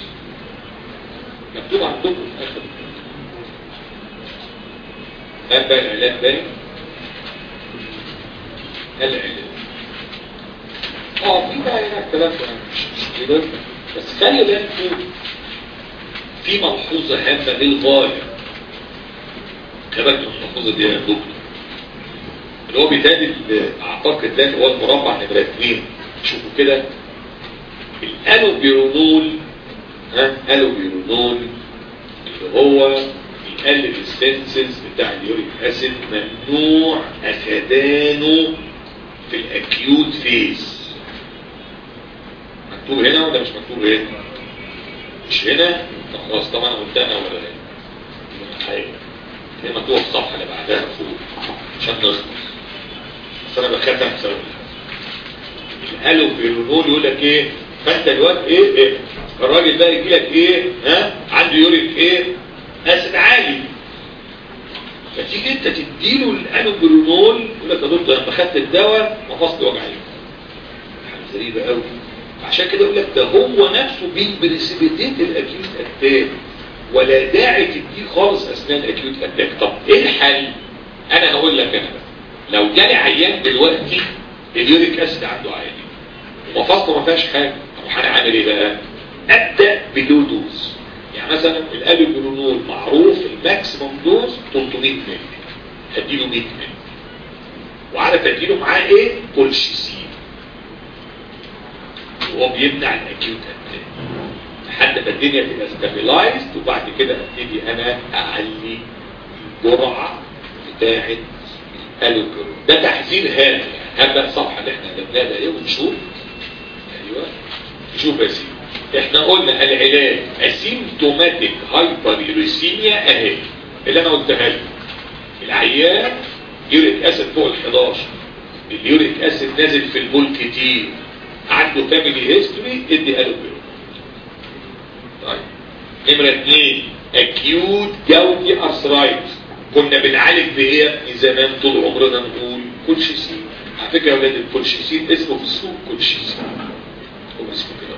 مكتوب عندكم في اخر هل بقى العلاج باين العلاج اه في بقى هنا الكلام ده مش كده بس خلي بالكم في ملحوظه هامه للغايه خلي بالك الملحوظه دي يا دكتور اللي هو بيتادي اعتقد ده اللي هو المربع نمره اثنين شوفوا كده الالوبيرونول ها الوبيرونول اللي هو بيقلل السنسز بتاع اليوريك اسيد ممنوع اخدانه في الاكيوت فيز مكتوب هنا ولا مش مكتوب هنا مش هنا خلاص طبعا انا قلت انا ولا هنا حاجه هي مكتوبه في الصفحه اللي بعدها فوق عشان نخلص بس انا بخاف احسن قالوا في النول يقول لك ايه فانت دلوقتي ايه, إيه الراجل ده يجي لك ايه ها عنده يوريك ايه اسيد عالي فتيجي انت تديله الانوبرونول يقول لك يا دكتور لما خدت الدواء مفاصلي وجعاني حاجه غريبه قوي عشان كده يقول لك ده هو نفسه بيبريسيبيتيت الاكيوت اتاك ولا داعي تديه خالص اثناء الاكيوت اتاك طب ايه الحل انا هقول لك انا بقى لو جالي عيان دلوقتي اليوريك اسيد عنده عالي ومفاصله ما فيهاش حاجه طب انا عامل ايه بقى ابدا بدو دوز يعني مثلا الالوبرونول معروف الماكسيموم دوز 300 مللي هديله 100 مللي وعارف اديله معاه ايه كولشيسين وهو بيمنع الاكيوت اتاك لحد ما الدنيا تبقى ستابلايزد وبعد كده ابتدي انا اعلي الجرعه بتاعه الالوبرونول ده تحذير هام هبقى الصفحه اللي احنا كتبناها ده ايه ونشوف ايوه شوف يا سيدي احنا قلنا العلاج اسيمتوماتيك هايبريوريسيميا اهي اللي انا قلتها لك العيان يوريك اسيد فوق ال 11 اليوريك اسيد نازل في البول كتير عنده فاميلي هيستوري ادي الوبيرونول طيب نمرة اثنين اكيوت جودي ارثرايتس كنا بنعالج بايه يا ابني زمان طول عمرنا نقول كولشيسين على فكره يا ولاد الكولشيسين اسمه في السوق كولشيسين هو اسمه كده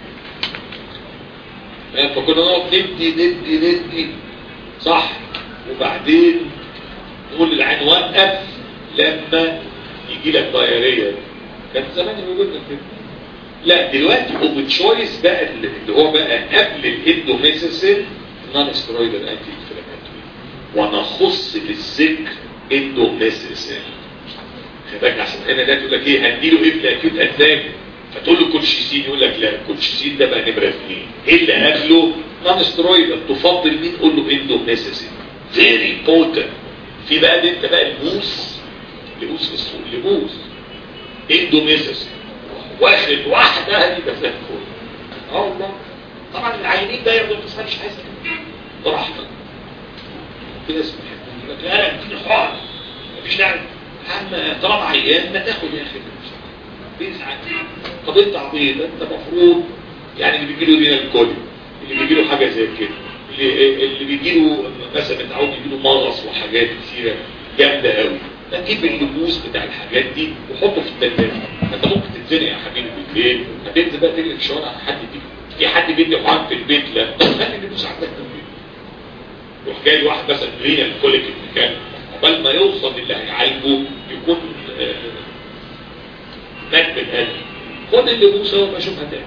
برضه فكنا نقعد ندي ندي ندي صح وبعدين نقول للعين وقف لما يجي لك دايريه كان زمان بيقول لك كده لا دلوقتي اوبن تشويس بقى اللي هو بقى قبل الاندوميسيسين نون سترويدال انتي انفلاماتوري ونخص بالذكر اندوميسيسين خد بالك عشان هنا ده تقول لك ايه هنديله ايه في الاكيوت اتاك فتقول له كولشيسين يقول لك لا الكولشيسين ده بقى نمره اثنين ايه اللي قبله نون سترويدال تفضل مين قول له اندوميسيسين فيري بوتنت في بقى ده انت بقى الموس لبوس في السوق لبوس اندوميسيسين واخد واحده دي بس الفل اه والله طبعا العينين ده ياخدوا بس مش عايز براحتك في ناس بتحب لك لا اديني حقن مفيش داعي عم طالما عيان ما تاخد يا اخي بيزعل طب انت عبيط انت المفروض يعني اللي بيجي له رينا الكولي اللي بيجي له حاجه زي كده اللي اللي بيجي له مثلا متعود يجي له مغص وحاجات كتيره جامده قوي تجيب اللبوس بتاع الحاجات دي وحطه في الثلاجه انت ممكن تتزنق يا حبيبي بالليل هتنزل بقى تجري في الشوارع حد يجي في حد بيدي حقن في البيت لا طب خلي اللبوس عندك في البيت يروح جاي واحد مثلا رينا الكوليك اللي كان قبل ما يوصل اللي هيعالجه يكون آه مات بالقلب خد اللبوس اهو بشوف هتعمل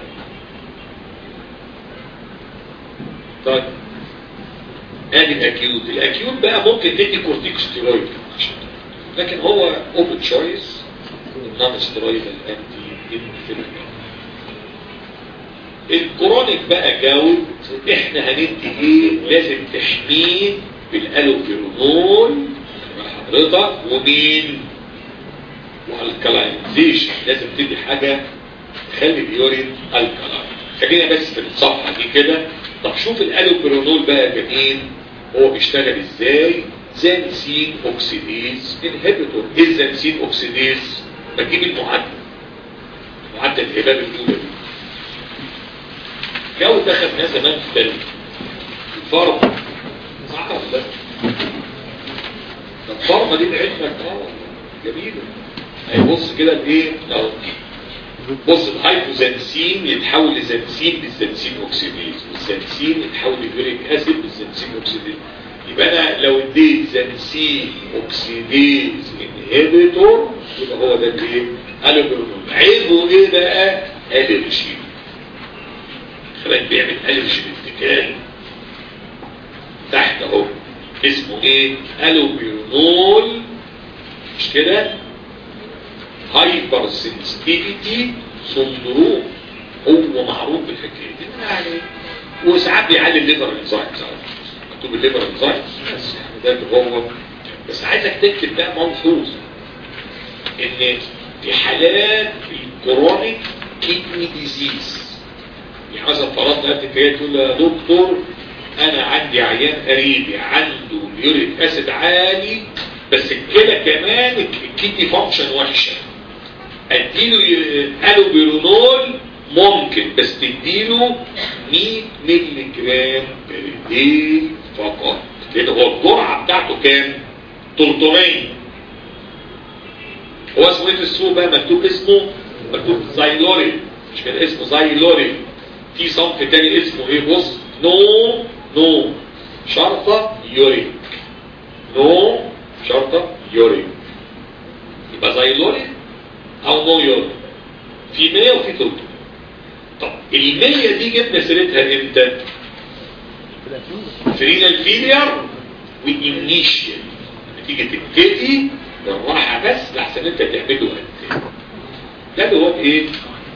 طيب ادي الاكيوت الاكيوت بقى ممكن تدي كورتيكوستيرويد لكن هو اوبن تشويس نون سترويدال انتي انفلاماتوري الكرونيك بقى جاود احنا هندي ايه لازم تحميه بالالوفيرونول حضرتك ومين والكلاينزيشن لازم تدي حاجه تخلي اليورين الكلاين خلينا بس في الصفحه دي كده طب شوف الالوبيرونول بقى يا جميل هو بيشتغل ازاي زنسين اوكسيديز انهبيتور ايه الزنسين اوكسيديز بجيب المعدل معدل الهباب الاولى دي جو ده خدناه زمان في بالي الفارما صح ولا لا الفارما دي بعلمك اه جميله هيبص كده لايه اهو بص الهايبوزنسين يتحول لزنسين بالزنسين اوكسيديز والزنسين يتحول ليوريك اسيد بالزنسين اوكسيديز يبقى انا لو اديت زنسين اوكسيديز انهبيتور يبقى هو ده الايه الوبرونول عيبه ايه بقى الرجي خلاك بيعمل الرجي بالاتكال تحت اهو اسمه ايه الوبرونول مش كده هايبر سنسيتيفيتي سندروم هو معروف بالحكايه دي يعني وساعات بيعلي الليفر انزايمز مكتوب الليفر انزايمز بس يعني ده اللي هو بس عايزك تكتب ده ملحوظ ان في حالات الكرونيك كيدني ديزيز يعني مثلا فرضنا انت جاي تقول يا دكتور انا عندي عيان قريبي عنده اليوريك اسيد عالي بس الكلى كمان الكيدني فانكشن وحشه اديله الوبيرونول ممكن بس تديله 100 مللي جرام بر فقط لان هو الجرعه بتاعته كام 300 هو اسمه ايه في السوق بقى مكتوب اسمه مكتوب زايلوري مش كده اسمه زايلوري في صنف تاني اسمه ايه بص نو نو شرطه يوريك نو شرطه يوريك يبقى زايلوري او نو يوريك في 100 وفي 300 طب ال 100 دي جبنا سيرتها امتى؟ فرينال فيلير وانيشيال تيجي تبتدي بالراحه بس لحسن انت تعمله قد ده اللي هو ايه؟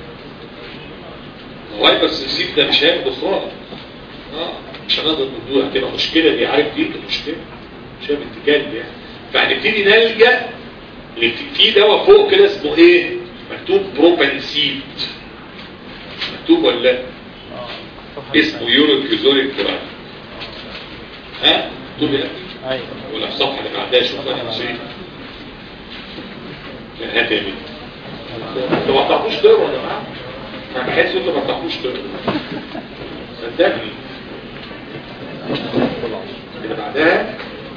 الهايبر سنسيف ده مش هياخد بسرعه اه مش هنقدر ندوها هتبقى مشكله دي عارف دي المشكله مش هيبقى اتجاه يعني فهنبتدي نلجا في دواء فوق كده اسمه ايه؟ مكتوب بروبنسيد مكتوب ولا لا؟ اسمه يوروكيزوريك كوران ها؟ مكتوب هنا؟ ايوه ولا في الصفحه اللي بعدها شوف انا نسيت لا هات يا بنت انتوا ما تعرفوش تقروا يا جماعه فبحس انتوا ما بتعرفوش تقروا صدقني اللي بعدها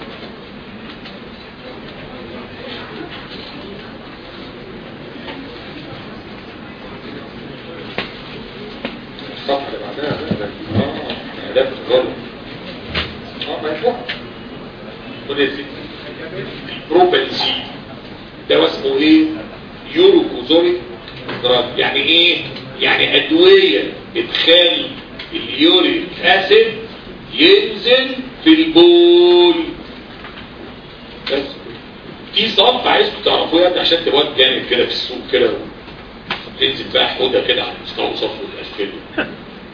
الصفحة اللي بعدها لا ده اه ده غلط اه ما يفوق خد يا سيدي بروبنسي ده اسمه ايه يوروكوزوريك دراج يعني ايه يعني ادوية بتخلي اليوريك اسيد ينزل في البول بس في صف عايزكم تعرفوه يا ابني عشان تبقى جامد كده في السوق كده تنزل بقى حوده كده على مستوى صف وتقفله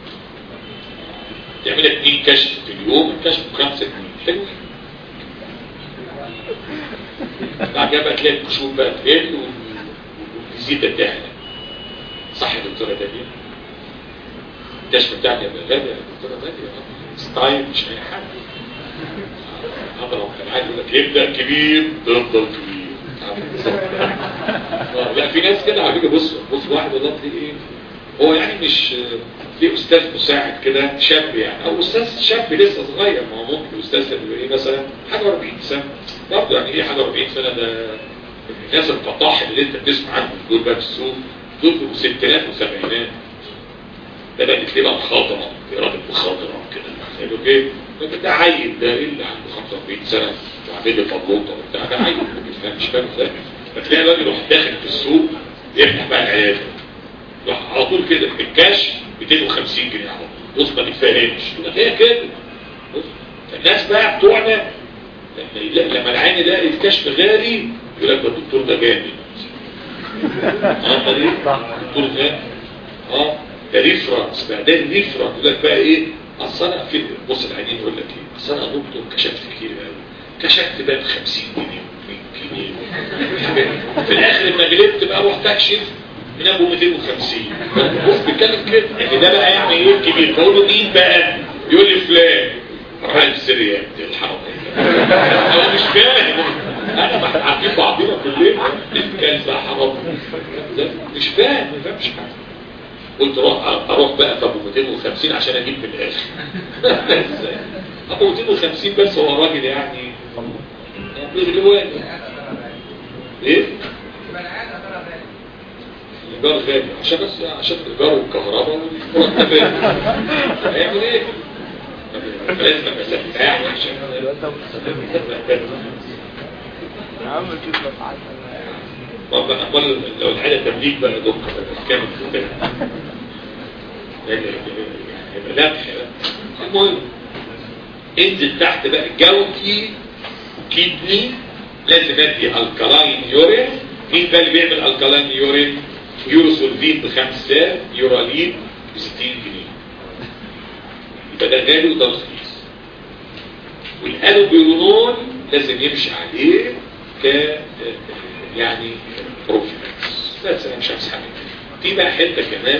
تعمل لك 2 كشف في اليوم الكشف ب 5 جنيه حلو بعد كده بقى تلاقي الكشوف بقى تقل والفيزيتا تعلى صح يا دكتوره داليا الكشف بتاعك يبقى غالي يا دكتوره داليا ستايل مش اي حد اضرب كان عايز يقول لك يبدا كبير تفضل كبير آه، لا في ناس كده على فكره بص بص واحد والله تلاقيه ايه هو يعني مش في استاذ مساعد كده شاب يعني او استاذ شاب لسه صغير ما هو ممكن استاذ يبقى ايه مثلا حاجه 40 سنه برضه يعني ايه حاجه 40 سنه ده الناس الفطاح اللي انت بتسمع عنهم دول بقى في السوق دول بيبقوا ستينات وسبعينات ده بقى تلاقيه بقى خضرة إرادة مخضرة كده يقول ايه لكن ده عيل ده ايه اللي عنده 45 سنة وعامل لي فضلوطة وبتاع ده عيل مش فاهم مش فاهم ازاي فتلاقي الراجل يروح داخل في السوق يفتح بقى العيادة يروح على طول كده الكاش 250 جنيه على طول بص ما تتفهمش يقول لك هي كده بص الناس بقى بتوعنا لما يلاقي- لما العين يلاقي الكشف غالي يقول لك ده الدكتور ده جامد اه دي الدكتور ده اه ده ريفرنس بقى ده الريفرنس يقول لك بقى ايه اصل انا في بص العينين يقول لك ايه اصل انا يا دكتور كشفت كتير قوي كشفت بقى ب 50 جنيه و100 جنيه في الاخر لما غلبت بقى رحت اكشف من ابو 250 بص بيتكلم كده يعني ده بقى يعني ايه كبير بقول له مين بقى يقول لي فلان راح السريان الحرام انا مش فاهم انا ما احنا عارفين بعضنا كلنا كان بقى حرام مش فاهم ما فاهمش حاجه قلت روح اروح بقى في ابو 250 عشان اجيب في الاخر ازاي؟ ابو 250 بس هو راجل يعني بغلوان ايه؟ الايجار غالي عشان بس عشان الايجار والكهرباء والمرتبات هيعمل ايه؟ لازم ابقى سفاح عشان يا عم كده بتعدي طب امال لو الحاله تمليك بقى دكتور كام هيبقى لبخ المهم انزل تحت بقى جوكي كيدني لازم ادي الكالاين يورين مين بقى اللي بيعمل الكالاين يورين يوروسولفين بخمسة يورالين ب 60 جنيه يبقى ده غالي وده رخيص والالوبيرونول لازم يمشي عليه ك يعني بروفيلاكس بس انا مش عايز حاجه في بقى حته كمان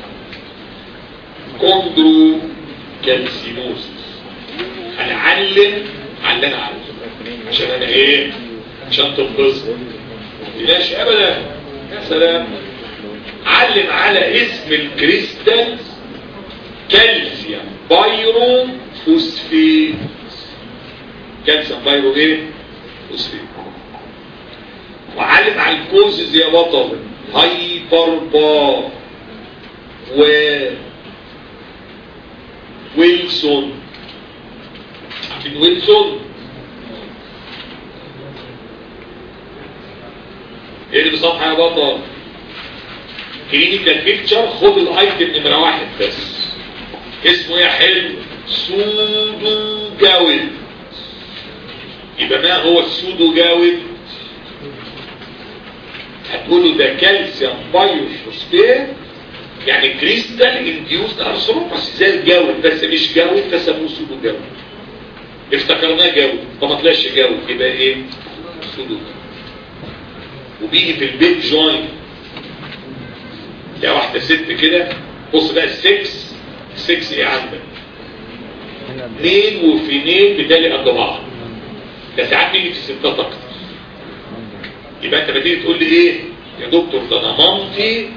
كوندرو كالسينوس هنعلم على اللي انا عاوزه عشان انا ايه عشان تنبسط متقلقش ابدا يا سلام علم على اسم الكريستالز كالسيوم بايرو فوسفيت كالسيوم بايرو ايه فوسفيت وعلم على الكوزز يا بطل هايبر با و ويلسون عارفين ويلسون ايه اللي بصفحة يا بطل كلينيكال بيكتشر خد الايتم نمرة واحد بس اسمه يا حلو سودو جاود يبقى ما هو السودو جاود هتقولوا ده كالسيوم بايوفوسفيت يعني كريستال انديوست ارثروباس زي الجاود بس مش جاود فسموه سودو جاود افتكرناه جاود طب ما طلعش جاود يبقى ايه سودو جاود وبيجي في البيت جوين يا واحدة ست كده بص بقى السكس السكس ايه عندك اثنين وفي اثنين بتالي قد بعض ده ساعات بيجي في الستات اكتر يبقى انت بتيجي تقول لي ايه يا دكتور ده انا مامتي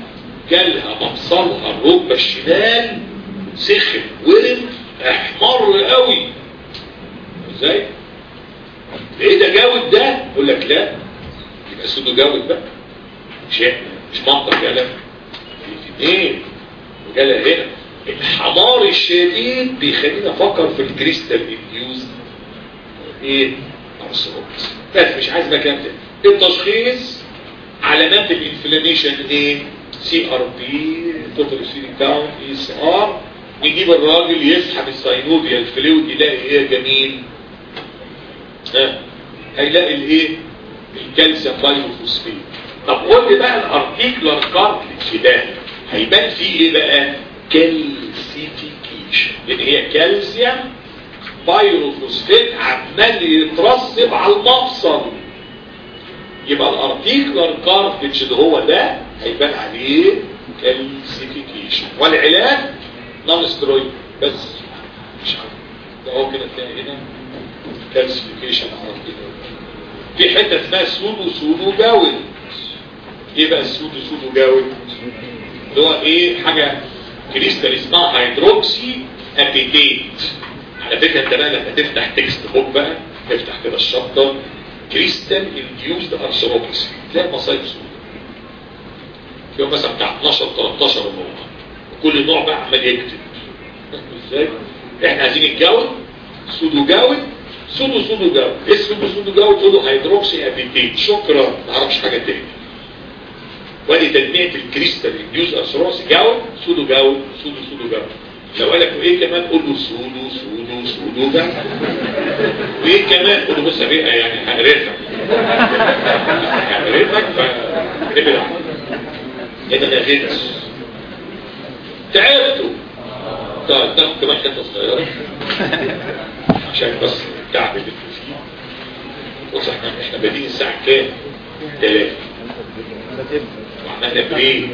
جالها مفصلها الركبة الشمال سخن ورم احمر قوي ازاي ايه ده جاود ده يقول لك لا يبقى سودو جاود بقى مش مش منطق يا لا في اثنين وجالها هنا الحمار الشديد بيخلينا افكر في الكريستال انديوز ايه ارثروبس بس مش عايز بقى كلام تاني التشخيص علامات الانفلاميشن ايه سي ار بي توتال سيري كاونت اي اس ار نجيب الراجل يسحب الساينوفيال فلويد يلاقي ايه يا جميل ها هيلاقي الايه الكالسيوم بايوفوسفيت طب قول لي بقى الارتيكولار كارتلج ده هيبان فيه ايه بقى كالسيفيكيشن لان هي كالسيوم بايروفوسفيت عمال يترسب على المفصل يبقى الارتيكولار كارتلج اللي هو ده هيبان عليه كالسيفيكيشن والعلاج نون سترويد بس مش عارف ده هو كده تلاقي هنا كالسيفيكيشن على كده في حته اسمها سودو سودو جاود ايه بقى السودو سودو جاود اللي هو ايه حاجه كريستال اسمها هيدروكسي ابيتيت على فكره انت بقى لما تفتح تكست بوك بقى تفتح كده الشابتر كريستال انديوزد ارثروبسي تلاقي مصايب سوداء فيهم مثلا بتاع 12 13 نوع وكل نوع بقى عمال يكتب ازاي احنا عايزين الجاود سودو جاود سودو سودو جاود ايه سودو سودو جاود تقول له هيدروكسي ابيتيت شكرا ما اعرفش حاجه تاني وادي تنميه الكريستال انديوز ارثروبسي جاود سودو جاود سودو سودو جاود لو قال لك ايه كمان قول له سودو سودو سودو ده وايه كمان قول له بص يا بيه يعني هقرفك هقرفك فابعد عنه هنا انا غيرت تعبتوا طيب تاخد كمان حته صغيره عشان بس التعب اللي انتوا فيه بص احنا احنا بادئين الساعه كام؟ 3 وعملنا بريك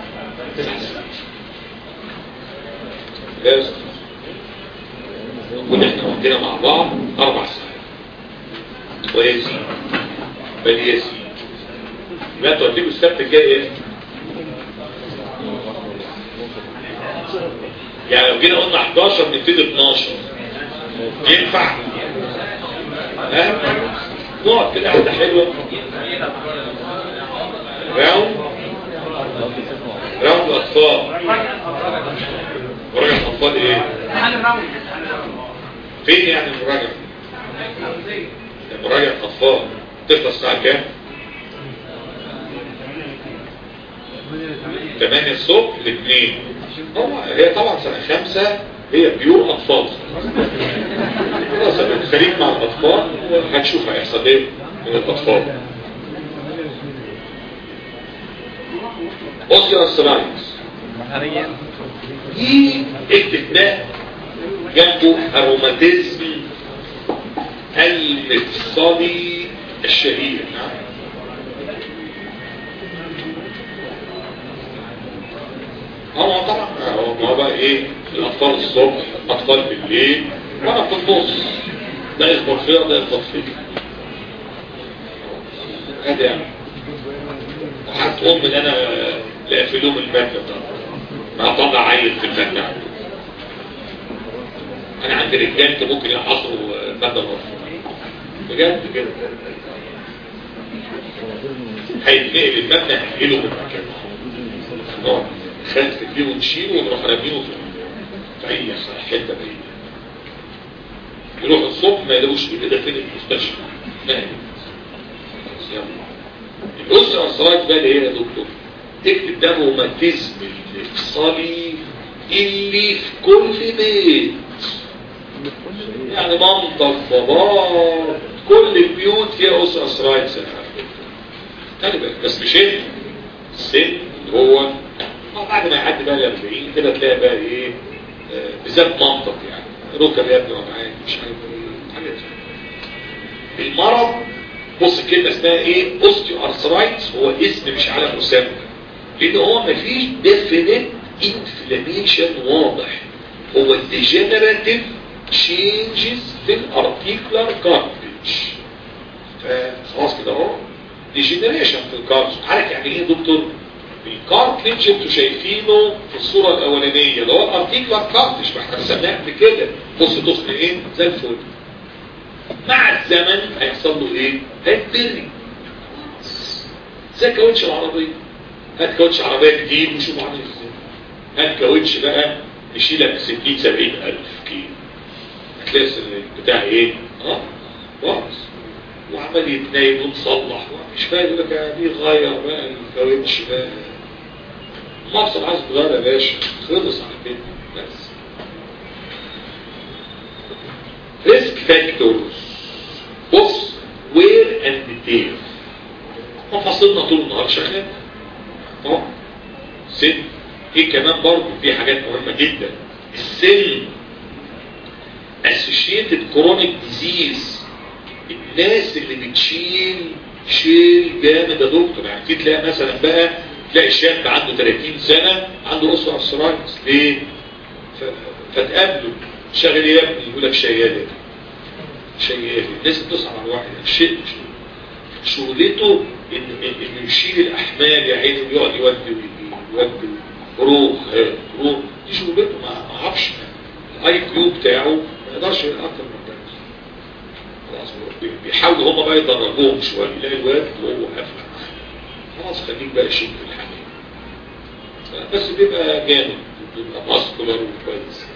لازم ونحن عندنا مع بعض اربع ساعات ويزيد بل يزيد يبقى انتوا هتيجوا السبت الجاي ايه؟ يعني لو جينا قلنا 11 نبتدي 12 ينفع؟ ها؟ نقعد كده قعده حلوه راوند راوند اطفال مراجعة أطفال إيه؟ فين يعني المراجعة؟ مراجعة أطفال تخلص الساعة كام؟ 8 الصبح لاثنين هي طبعا سنة خمسة هي بيور أطفال خلاص خليك مع الأطفال هتشوف هيحصل إيه من الأطفال أوستيوسترايتس دي اكتب ده جنبه الروماتيزم المفصلي الشهير هو طبعا هو بقى ايه الاطفال الصبح اطفال بالليل وانا في النص ده اخبر فيها ده اخبر فيها ادي يعني وحتى ام اللي انا لقفلهم المادة بتاعته ما طلع عيل في المادة انا عندي رجالة ممكن يحصروا مادة مرفوضة بجد كده هيتنقل المبنى هنقله من مكانه خلف فيه ونشيله ونروح رامينه في في اي حته بعيده يروح الصبح ما يلاقوش ايه ده فين المستشفى نايم الاسره اسرائيل بقى ايه يا دكتور تكتب ده روماتيزم الافصالي اللي في كل بيت يعني منطق بابا كل البيوت فيها اسره اسرائيل خلي بالك بس مش انت السن اللي هو بعد ما يعدي بقى ال 40 كده تلاقي بقى ايه آه بالذات منطق يعني ركب يا ابني وجعان مش عارف ايه حاجات المرض بص الكلمه اسمها ايه اوستيو ارثرايتس هو اسم مش على مسمى لان هو مفيش ديفينيت انفلاميشن واضح هو الديجنراتيف تشينجز في الارتيكولار كارتج فخلاص كده اهو ديجنريشن في الكارتج عارف يعني ايه يا دكتور الكارتليج انتوا شايفينه في الصورة الاولانية اللي هو الارتيكلر كارتليج ما احنا رسمناه قبل كده بص تخن ايه زي الفل مع الزمن هيحصل له ايه هيتبري زي كاوتش العربية هات كاوتش عربية جديد وشوف عامل ازاي هات كاوتش بقى يشيلك 60 70 الف كيلو هتلاقي بتاع ايه اه باظ وعمال يتنايم وتصلح ومش فاهم يقول لك دي غير بقى الكاوتش بقى مفصل عايز تغير يا باشا خلص على كده بس ريسك فاكتورز بص وير اند تير مفاصلنا طول النهار شغال اه سن ايه كمان برضه في حاجات مهمه جدا السن اسوشيتد كرونيك ديزيز الناس اللي بتشيل شيل جامد يا دكتور يعني في تلاقي مثلا بقى تلاقي شاب عنده 30 سنه عنده اسره ارثرايتس ليه؟ فتقابله شغل ايه يا ابني يقول لك شيال شيال الناس بتصعب على الواحد شيء شغلته ان انه يشيل الاحمال يا عيني ويقعد يودي ويودي روح روح دي شغلته ما اعرفش الاي كيو بتاعه ما يقدرش اكتر من ده خلاص بيحاولوا هم بقى يدربوهم شويه يلاقي الواد وهو قافل خلاص خليك بقى شيل في الحمام بس بيبقى جامد بيبقى ماسكولار وكويس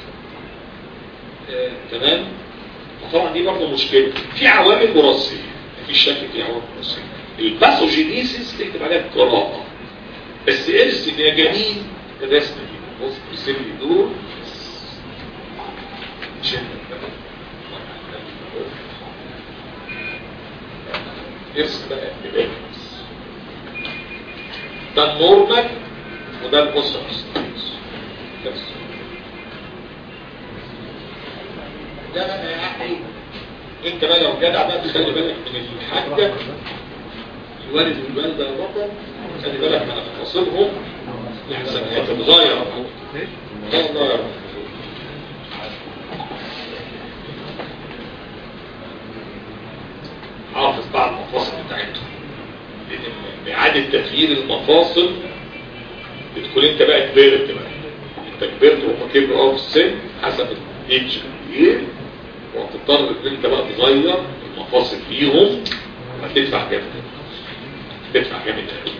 آه، تمام طبعا دي برضه مشكله في عوامل وراثيه مفيش شك في عوامل وراثيه الباثوجينيسيس تكتب عليها قراءه بس ارسم يا جميل الرسمه دي بص ارسم لي دول ارسم بقى الابيكس ده النورمال وده البوسرس بس ده بقى يا اخي انت بقى لو جدع بقى تخلي بالك من الحاجه الوالد والوالده يا بطل خلي بالك من تفاصيلهم لحسن هتتغير الله يا رب حافظ بقى المفاصل بتاعتهم لان باعاده تغيير المفاصل بتكون انت بقى كبرت بقى انت كبرت وهم كبروا اه في السن حسب الايدج ايه وهتضطر ان انت بقى تغير المفاصل فيهم هتدفع جامد تدفع جامد قوي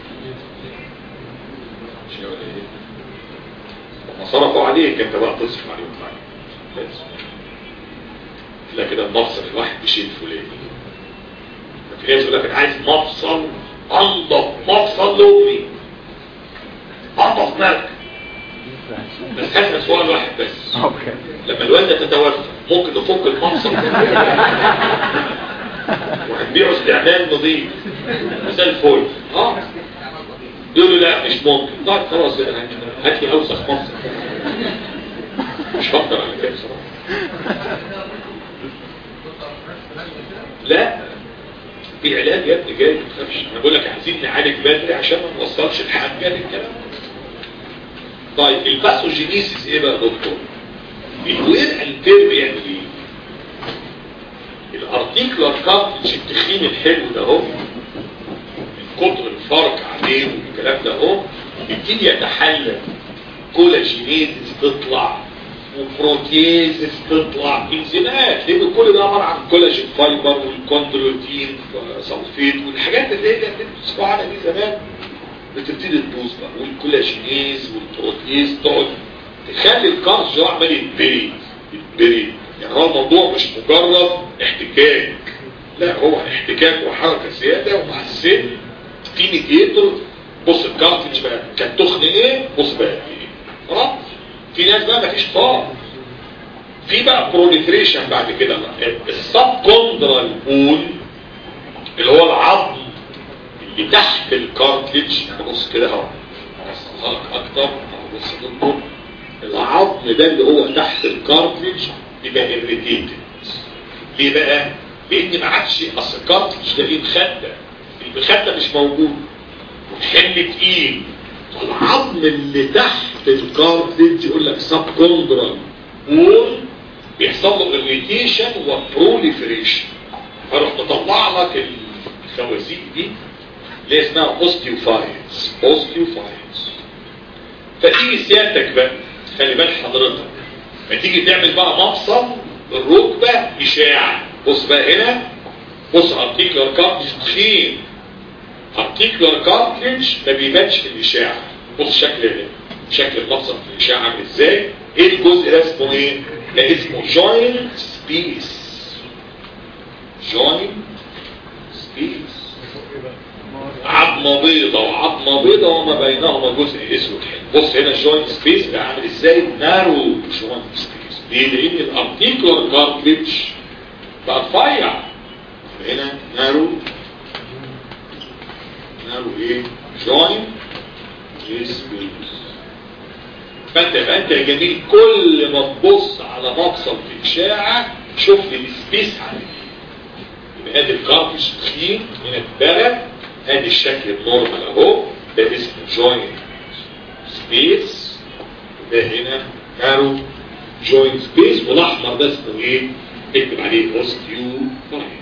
مش ولا ايه هم صرفوا عليك انت بقى تصرف عليهم بعد بس تلاقي كده المفصل الواحد بيشيل فلان في ناس يقول لك انا عايز مفصل انضف مفصل لامي انضف مالك بس هسأل سؤال واحد بس اوكي لما الوالدة تتوفى ممكن نفك المفصل وهنبيعه استعمال نظيف زي الفل اه يقولوا لا مش ممكن طيب خلاص هات لي اوسخ مفصل مش هقدر على كده بصراحه لا في علاج يا ابني جاي ما تخافش انا بقول لك عايزين نعالج بدري عشان ما نوصلش الحاجه للكلام طيب الباثوجينيسيس ايه بقى يا دكتور الوير انتير بيعمل ايه الارتيكولار كارتج التخين الحلو ده اهو من كتر الفرق عليه والكلام ده اهو يبتدي يتحلل كولاجينيزز تطلع وبروتيزز تطلع انزيمات لان كل ده عباره عن كولاجين فايبر والكوندروتين سلفيت والحاجات اللي هي اللي بتسمعوا عنها دي زمان بتبتدي تبوظ بقى والكولاجينيز والبروتيز تقعد تخلي الكارج ده عمال يتبري يتبري يعني هو الموضوع مش مجرد احتكاك لا هو احتكاك وحركه زياده ومع السن في ميديتور بص الكارتج بقى كان تخن ايه بص بقى ايه خلاص في ناس بقى مفيش طاقه في بقى بروليفريشن بعد كده السب كوندرال بول اللي هو العظم اللي تحت الكارتليج بص كده اهو هوصلها لك اكتر اهو بص دكتور العظم ده اللي هو تحت الكارتليج يبقى اريتيتد ليه بقى؟ لان ما عادش اصل الكارتليج ده ايه مخده المخده مش موجود والحمل تقيل فالعظم اللي تحت الكارتليج يقول لك سب كوندرال بول بيحصل له اريتيشن وبروليفريشن فاروح مطلع لك الخوازيق دي اللي هي اسمها اوستيوفايتس اوستيوفايتس فتيجي سيادتك بقى خلي بال حضرتك ما تيجي تعمل بقى مفصل الركبه اشاعه بص بقى هنا بص ارتيكلر كارتج تخين ارتيكلر كارتج ما بيبانش في الاشاعه بص شكل شكل المفصل في الاشاعه عامل ازاي ايه الجزء ده اسمه ايه ده اسمه جوينت سبيس جوينت سبيس عظمه بيضة وعظمه بيضة وما بينهما جزء اسود حلو بص هنا الجوينت سبيس بقى عامل ازاي نارو جوينت سبيس ليه لان الارتيكلر كارتج بقى رفيع هنا نارو نارو ايه جوينت سبيس فانت يبقى انت يا جميل كل ما تبص على مفصل في اشاعه شوف لي السبيس عليه يبقى ادي الكارتج تخين هنا اتبرد ادي الشكل النورمال اهو ده اسمه جوينت سبيس ده هنا نارو جوينت سبيس والاحمر ده اسمه ايه اكتب عليه اوستيو فايت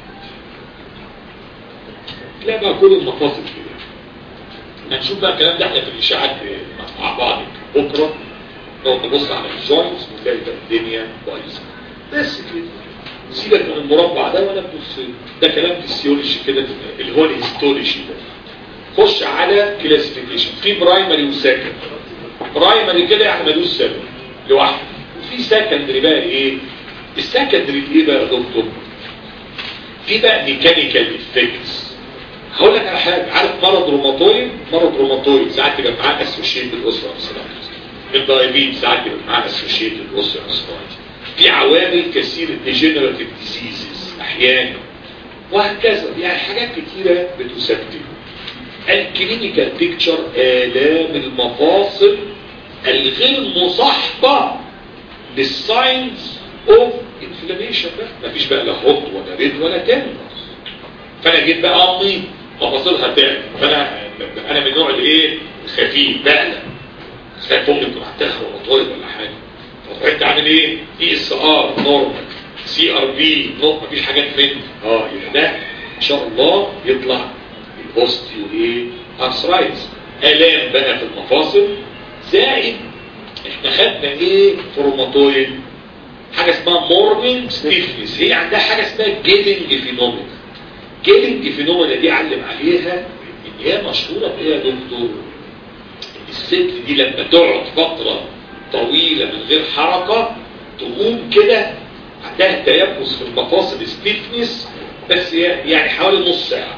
تلاقي بقى كل المفاصل كده هنشوف بقى الكلام ده احنا في الاشاعات مع بعض بكره نقعد نبص على الجوينتس ونلاقي بقى الدنيا بايظه بس كده سيبك من المربع ده ولا تبص ده كلام فيسيولوجي كده اللي هو الهيستولوجي ده خش على كلاسيفيكيشن في برايمري وسكندري برايمري كده يعني ملوش سبب لوحده وفي سكندري بقى ايه السكندري ايه بقى يا دكتور في بقى ميكانيكال افكتس هقول لك على حاجه عارف مرض روماتويد مرض روماتويد ساعات تبقى معاه اسوشيتد الاسره الدايبيت ساعات يبقى معاه اسوشيتد الاسره في عوامل كثيره ديجنراتيف ديزيزز احيانا وهكذا يعني حاجات كتيره بتسبب الكلينيكال بيكتشر الام المفاصل الغير مصاحبه للساينز اوف انفلاميشن بقى مفيش بقى لا هوت ولا ريد ولا تندرز فانا جيت بقى امي مفاصلها تعب فانا انا من النوع الايه الخفيف بقلق خايف امي تكون عندها روماتويد ولا حاجه فرحت عامل ايه اي اس ار نورمال سي ار بي مفيش حاجات من اه يبقى ده ان شاء الله يطلع الاوستيو ايه ارثرايتس الام بقى في المفاصل زائد احنا خدنا ايه في الروماتويد حاجه اسمها مورنينج ستيفنس هي عندها حاجه اسمها جيلنج فينومينا جيلنج فينومينا دي علم عليها ان هي مشهوره بايه يا دكتور الست دي لما تقعد فتره طويله من غير حركه تقوم كده عندها تيبس في المفاصل ستيفنس بس يعني حوالي نص ساعه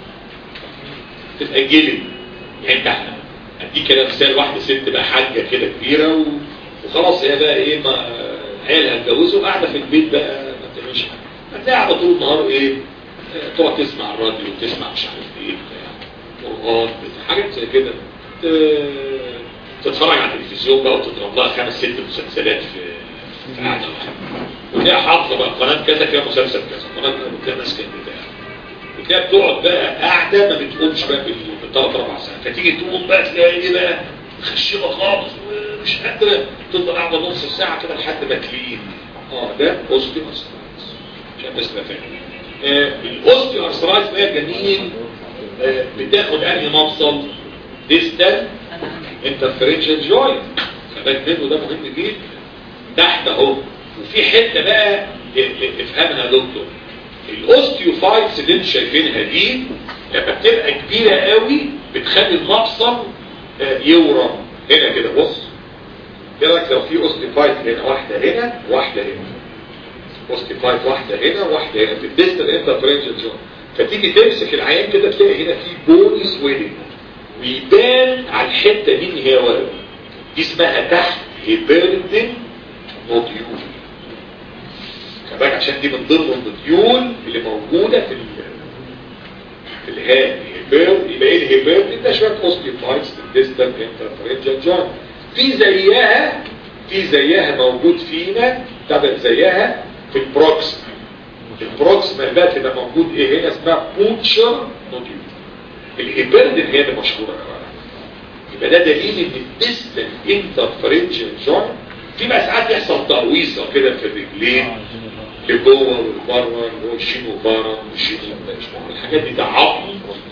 تبقى جيلنج يعني انت اديك كده مثال واحده ست بقى حاجه كده كبيره و... وخلاص هي بقى ايه ما عيالها اتجوزوا قاعده في البيت بقى ما بتعملش حاجه هتلاقي قاعده طول النهار ايه تقعد تسمع الراديو وتسمع مش عارف ايه بتاع قران بتاع حاجات زي كده تتفرج على التلفزيون بقى وتضرب لها خمس ست مسلسلات في في قعده واحده وتلاقي حافظه بقى قناه كذا فيها مسلسل كذا قناه كذا ماسكه بتاع وتلاقي بتقعد بقى قاعده ما بتقومش بقى بالثلاث اربع ساعات فتيجي تقوم بقى تلاقي ايه بقى مخشبه خالص مش قادره تفضل قاعده نص ساعه كده لحد ما تلين اه ده اوستيو ارثرايتس عشان بس تبقى فاهم آه الاوستيو ارثرايتس بقى جميل آه بتاخد انهي مفصل ديستال انترفيرنشال جوينت خباك منه ده مهم جدا تحت اهو وفي حته بقى افهمها يا دكتور الاوستيوفايتس اللي انتوا شايفينها دي لما بتبقى كبيره قوي بتخلي المفصل يورم هنا كده بص ايه رايك لو في اوستيفايت هنا واحده هنا واحده هنا اوستيفايت واحده هنا واحده هنا في الديستال انترفيرنشال جوينت فتيجي تمسك العيان كده تلاقي هنا في بوني سويلنج ويبان على الحته دي ان هي ورم دي اسمها تحت هيبردن نوديول كمان عشان دي من ضمن النوديول اللي موجوده في في الهاد هيبرد يبقى ايه الهيبرد ده شويه اوستيوفايتس في الديستال انترفيرنشال جوينت في زيها في زيها موجود فينا تبع زيها في البروكسما البروكسما بقى تبقى موجود ايه هنا اسمها بوتشر نوديول الهيبرد هي اللي مشهوره يبقى ده دليل ان الديستال انترفيرنشال جوينت في بقى ساعات يحصل تقويصه كده في الرجلين لجوه ولبره اللي هو الشين وبره والشين الحاجات دي ده عظم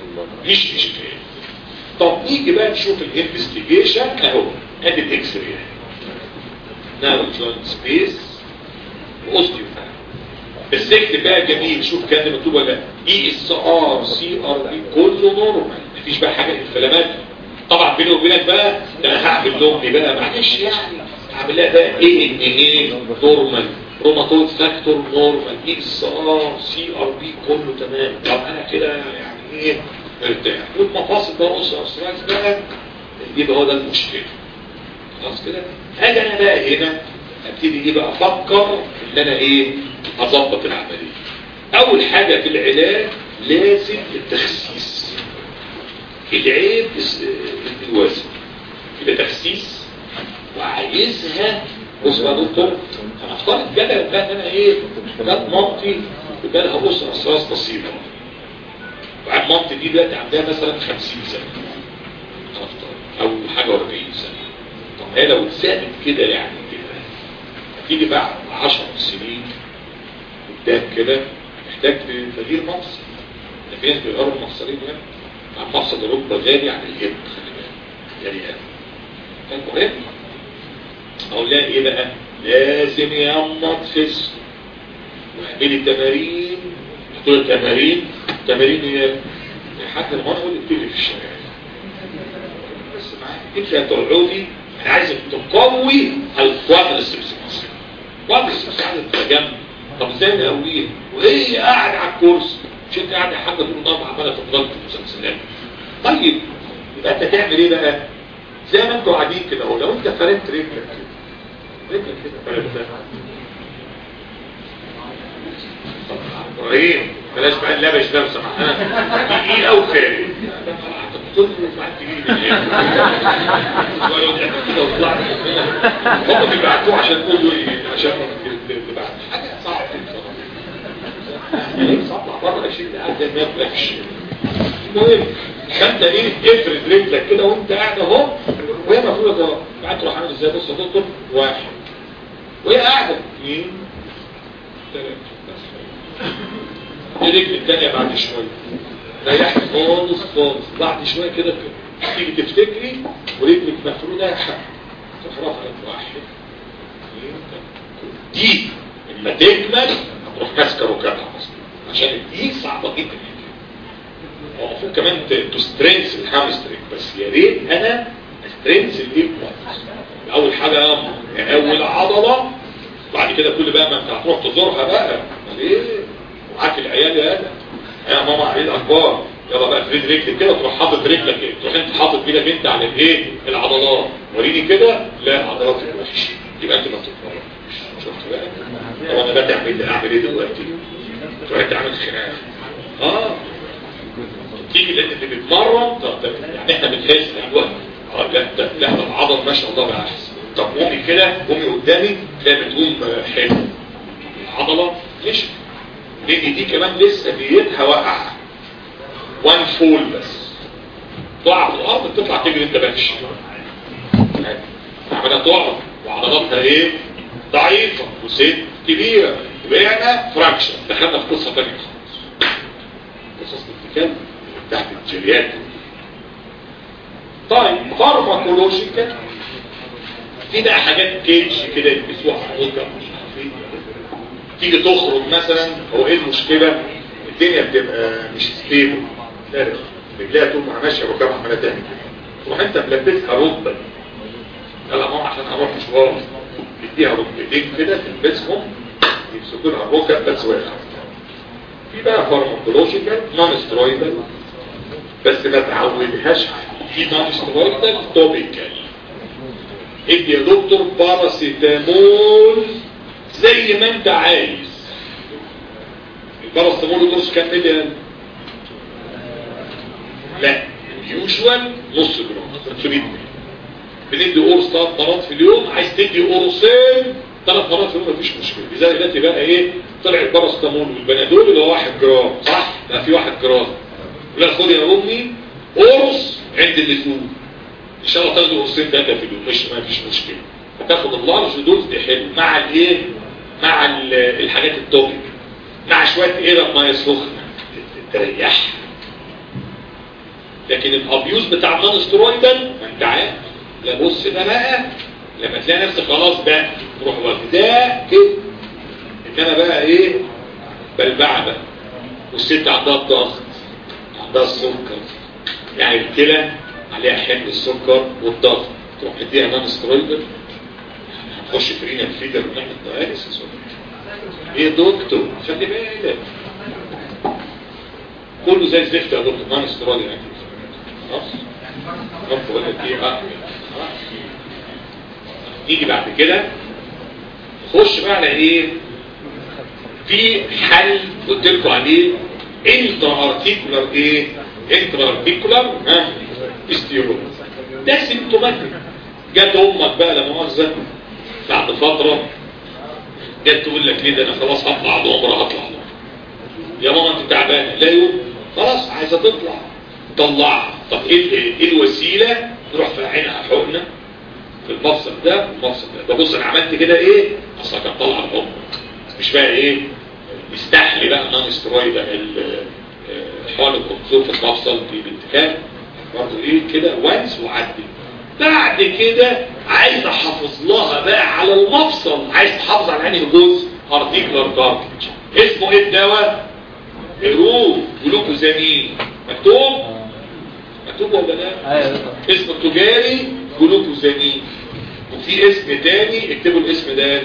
مش اشكال طب نيجي بقى نشوف الانفستيجيشن اهو ادي الاكس راي نارو جوينت سبيس واوستيو بس اكتب بقى جميل شوف كان مكتوب ولا اي اس ار سي ار بي كله نورمال مفيش بقى حاجه انفلامات طبعا بيني وبينك بقى ده انا هعمل لامي بقى معلش يعني هعمل لها بقى ايه ان ايه نورمال روماتويد فاكتور نورمال اي اس ار سي ار بي كله تمام طب انا كده يعني ايه مرتاح والمفاصل بقى قص ارثرايتس بقى يبقى هو ده المشكله خلاص كده هاجي انا بقى هنا ابتدي ايه بقى افكر ان انا ايه اظبط العمليه اول حاجه في العلاج لازم التخسيس العيب الوزن يبقى تخسيس وعايزها بص بقى دكتور انا افترض جدل بقى ان انا ايه كانت مامتي يبقى لها بص اساس بسيطه وبعد مامتي دي دلوقتي عندها مثلا 50 سنه هنفترض او حاجه و40 سنه طب هي لو اتثابت كده يعني كده هتيجي بعد 10 سنين قدام كده محتاج تغيير مفصل ده في ناس بيغيروا المفصلين يعني عن مفصل الركبه غالي عن اليد خلي بالك غالي قوي كان مهم اقول لها ايه بقى لازم يمط فيس واعملي تمارين تقول تمارين تمارين هي حتى لما انا اقول لك في الشارع بس معاك انت هتقعدي انا عايزك تقوي الكوادرسبس الكوادرسبس قاعده تبقى جنب طب ازاي نقويه وهي قاعده على الكرسي مش انت قاعده حاجه طول النهار عماله تتغلط في المسلسلات طيب يبقى انت تعمل ايه بقى زي ما انتوا قاعدين كده اهو لو انت فردت رجلك كده رجلك كده فردتها ابراهيم بلاش بقى اللبش ده بسمحنا ايه او فارق تطلب معاك تجيب من هنا ويقعد يعمل كده ويطلع هم بيبعتوه عشان تقولوا ايه عشان تبعت حاجه صعبه يعني صعبه بره الشيء ده قاعد ما ياكلكش المهم فانت ايه افرد رجلك كده وانت قاعد اهو وهي مفروضه اهو بعد تروح عامل ازاي بص يا دكتور واحد وهي قاعده اثنين ثلاثه بس الرجل الثانيه بعد شويه ريح خالص خالص بعد شويه كده تيجي تفتكري ورجلك مفروده تروح رافعه واحد اثنين دي لما تكمل هتروح ماسكه ركبها اصلا عشان دي صعبه جدا المفروض كمان تسترنس الهامسترينج بس يا ريت انا استرنس الايه اول حاجه اول عضله بعد كده كل بقى ما انت هتروح تزورها بقى ليه معاك العيال يا انا يا ماما عيد اكبر يلا بقى تريد رجلك كده تروح حاطط رجلك كده تروح انت حاطط ايدك انت على الايه العضلات وريني كده لا عضلاتك وحشه يبقى انت ما تتمرنش شفت بقى هو انا بتعمل اعمل ايه دلوقتي تروح انت عامل خناقه اه تيجي لان اللي بيتمرن يعني احنا بنحس ايوه اه لا ده لا ده العضل ما شاء الله بقى احسن طب قومي كده قومي قدامي تلاقي بتقوم حلو العضله مش لان دي كمان لسه بيتها واقعه وان فول بس تقع في الارض بتطلع تجري انت بكش عمالها تقع وعضلاتها ايه ضعيفه وست كبيره وقعنا فراكشن دخلنا في قصه ثانيه خالص قصص الاتكال تحت الجريات طيب فارماكولوجيكال في بقى حاجات كيتش كده يلبسوها على الركب مش عارف ايه تيجي تخرج مثلا هو ايه المشكله الدنيا بتبقى مش ستيبل رجليها طول ما ماشيه ركبها عماله تعمل كده تروح انت ملبسها ركبه يلا ماما عشان هروح مشوار تديها ركبتين كده تلبسهم يمسكوا لها الركب بس واقع في بقى فارماكولوجيكال نون سترويدال بس ما تعودهاش في نون سترويدال توبيكال ادي يا دكتور باراسيتامول زي ما انت عايز الباراسيتامول دوز كام ملي لا اليوجوال نص جرام 500 ملي بندي قرص ثلاث مرات في اليوم عايز تدي قرصين ثلاث مرات في اليوم مفيش مشكله لذلك دلوقتي بقى ايه طلع الباراسيتامول والبنادول اللي هو 1 جرام صح؟ لا في 1 جرام لا خد يا امي قرص عند اللزوم ان شاء الله تاخدوا قرصين ثلاثه في اليوم مش ما فيش مشكله هتاخد اللارج دوز دي حلو مع الايه؟ مع الحاجات التوبيك مع شويه ايه ميه سخنه تريح لكن الابيوز بتاع النون سترويدال ما انت عارف لا بص ده بقى لما تلاقي نفسك خلاص بقى تروح واخد ده كده انما بقى ايه بلبعه بقى والست عندها الضغط عندها السكر يعني الكلى عليها حمل السكر والضغط تروح مديها نون سترويدال هنخش في رينا فيدر ونعمل داياليسيس ايه يا دكتور خلي بالك كله زي الزفت يا دكتور نون سترويدال يعني خلاص خلاص بقول لك ايه اه نيجي بعد كده نخش بقى على ايه في حل قلت لكم عليه انترا ارتيكولار ايه انترا ارتيكولار ها استيرون ده سيمتوماتيك جت امك بقى لا مؤاخذه بعد فتره جت تقول لك ليه ده انا خلاص هطلع عمره هطلع عمره يا ماما انت تعبانه لا يوم خلاص عايزه تطلع طلعها طب ايه ايه الوسيله نروح فاعلها حقنه في المفصل ده المفصل ده ببص انا عملت كده ايه اصلا كان طلع الحقن مش بقى ايه يستحلي بقى نون سترويد حقن الكورتيزون في المفصل دي باتفاق برضه ايه كده وانس وعدي بعد كده عايز احافظ لها بقى على المفصل عايز تحافظ على انهي جزء ارتيكولار كارتج اسمه ايه الدواء الروف جلوكوزامين مكتوب مكتوب ولا لا ايوه اسمه التجاري جلوكوزامين وفي اسم تاني اكتبوا الاسم ده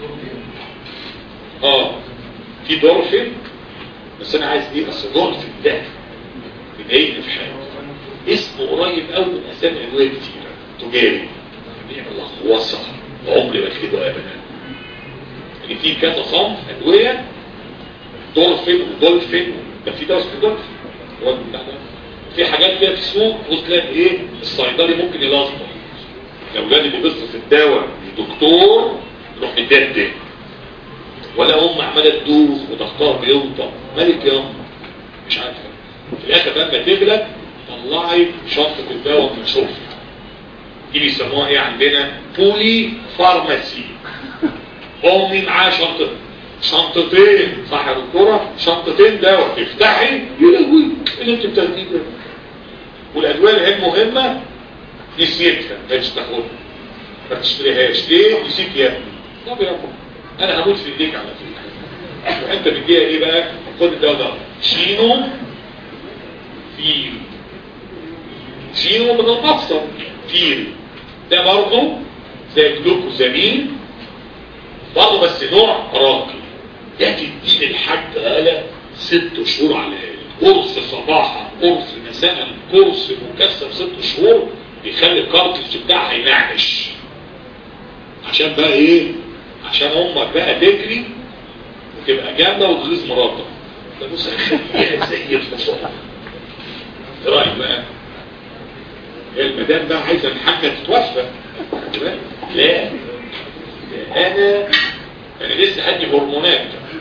اه في دورفين بس انا عايز ايه بس دورفين ده بيضايقني في حاجه اسمه قريب قوي من اسامي ادويه كتيره تجاري بيعمل لخوصه عمري ما كده ابدا يعني في كذا صنف ادويه دولفين ودولفين ده في دواء اسمه دولفين هو بتاع ده. في حاجات كده في السوق تبص تلاقي ايه الصيدلي ممكن يلخبط لو جالي اللي بيصرف الدواء دكتور يروح مديها الدواء ولا هم عماله تدوس وضغطها بيوطى مالك يا أم؟ مش عارفه في الاخر بقى لما تغلب طلعي شنطه الدواء من شوفها دي بيسموها ايه عندنا بولي فارماسي امي معاه شنطه شنطتين صح يا دكتوره شنطتين دواء تفتحي يا لهوي ايه اللي انت بتاخديه ده والادويه اللي هي المهمه نسيتها ما تاخدها ما تشتريهاش ليه نسيت يا ابني طب يا ابني انا هموت في ايديك على فكره وانت بتديها ايه بقى خد الدواء ده شينو فيل شينو من المفصل فيل ده برضه زي الجلوكوزامين برضه بس نوع راقي ده تدي للحاج غالة ست شهور على الاقل قرص صباحا قرص مساء قرص مكثف ست شهور بيخلي الكارتج بتاعها ينعش عشان بقى ايه عشان امك بقى تجري وتبقى جامده وتغيظ مراتك ده بص هيخليها زي الحصان ايه رايك بقى هي المدام بقى عايزه الحاجه تتوفى لا ده انا انا لسه هدي هرمونات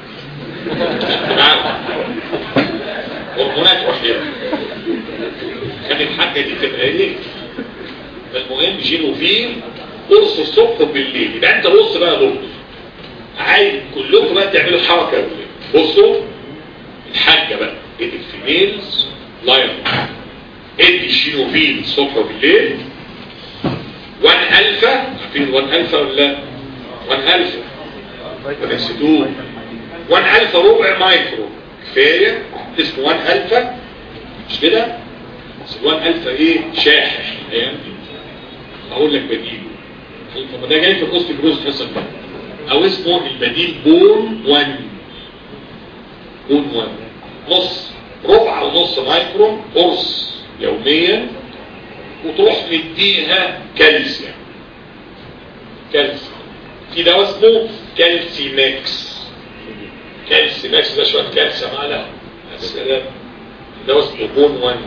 معاهم هرمونات وحيده كان الحاجه دي تبقى ايه المهم جينوفيل قرص الصبح وبالليل يبقى انت بص بقى يا دكتور عايز كلكم بقى تعملوا حركه بصوا الحاجه بقى ادي الفيميلز لاين ادي الجينوفيل الصبح وبالليل وان الفا عارفين وان الفا ولا لا وان الفا ما نسيتوه وان الفا ربع مايكرو كفايه اسمه وان الفا مش كده بس الوان الفا ايه شاحح الايام دي اقول لك بديله طب ده جاي في قصه جروز حصل ده او اسمه البديل بون 1 بون 1 نص ربع ونص مايكرون قرص يوميا وتروح مديها كالسيوم كالسيوم في دواء اسمه كالسي ماكس كالسي ماكس ده شويه كالسيوم على السلام دواء اسمه بون 1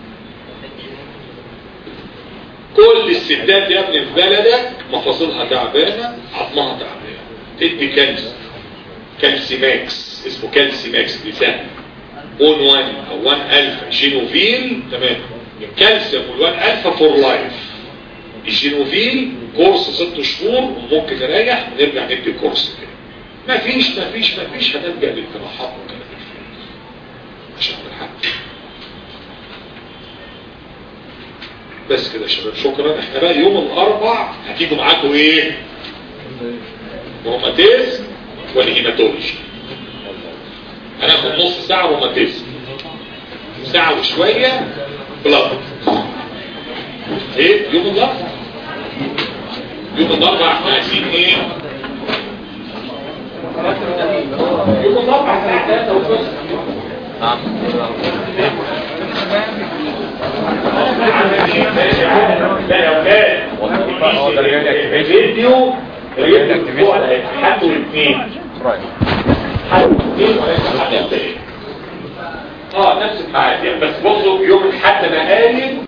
كل الستات يا ابني في بلدك مفاصلها تعبانه عظمها تعبانه تدي كالسي كالسي ماكس اسمه كالسي ماكس دي سهل بون 1 او 1 الفا جينوفيل تمام الكالسيوم وال1 الفا فور لايف الجينوفيل كورس ست شهور وممكن نريح ونرجع ندي كورس كده مفيش مفيش مفيش هنلجا للجراحات وكده عشان الحق بس كده يا شباب شكرا احنا بقى يوم الاربع هتيجوا معاكم ايه روماتيزم والهيماتولوجي هناخد نص ساعة روماتيزم ساعة وشوية بلاد ايه يوم الاربع يوم الاربع احنا عايزين ايه يوم الاربع الساعة 3 ونص نعم لا يا اولاد هو ده رجال activation. الفيديو رجال رجال activation. حد والاثنين رايت حد والاثنين وليس حد والاثنين اه نفس الحاجة بس بصوا يوم الحد انا قايل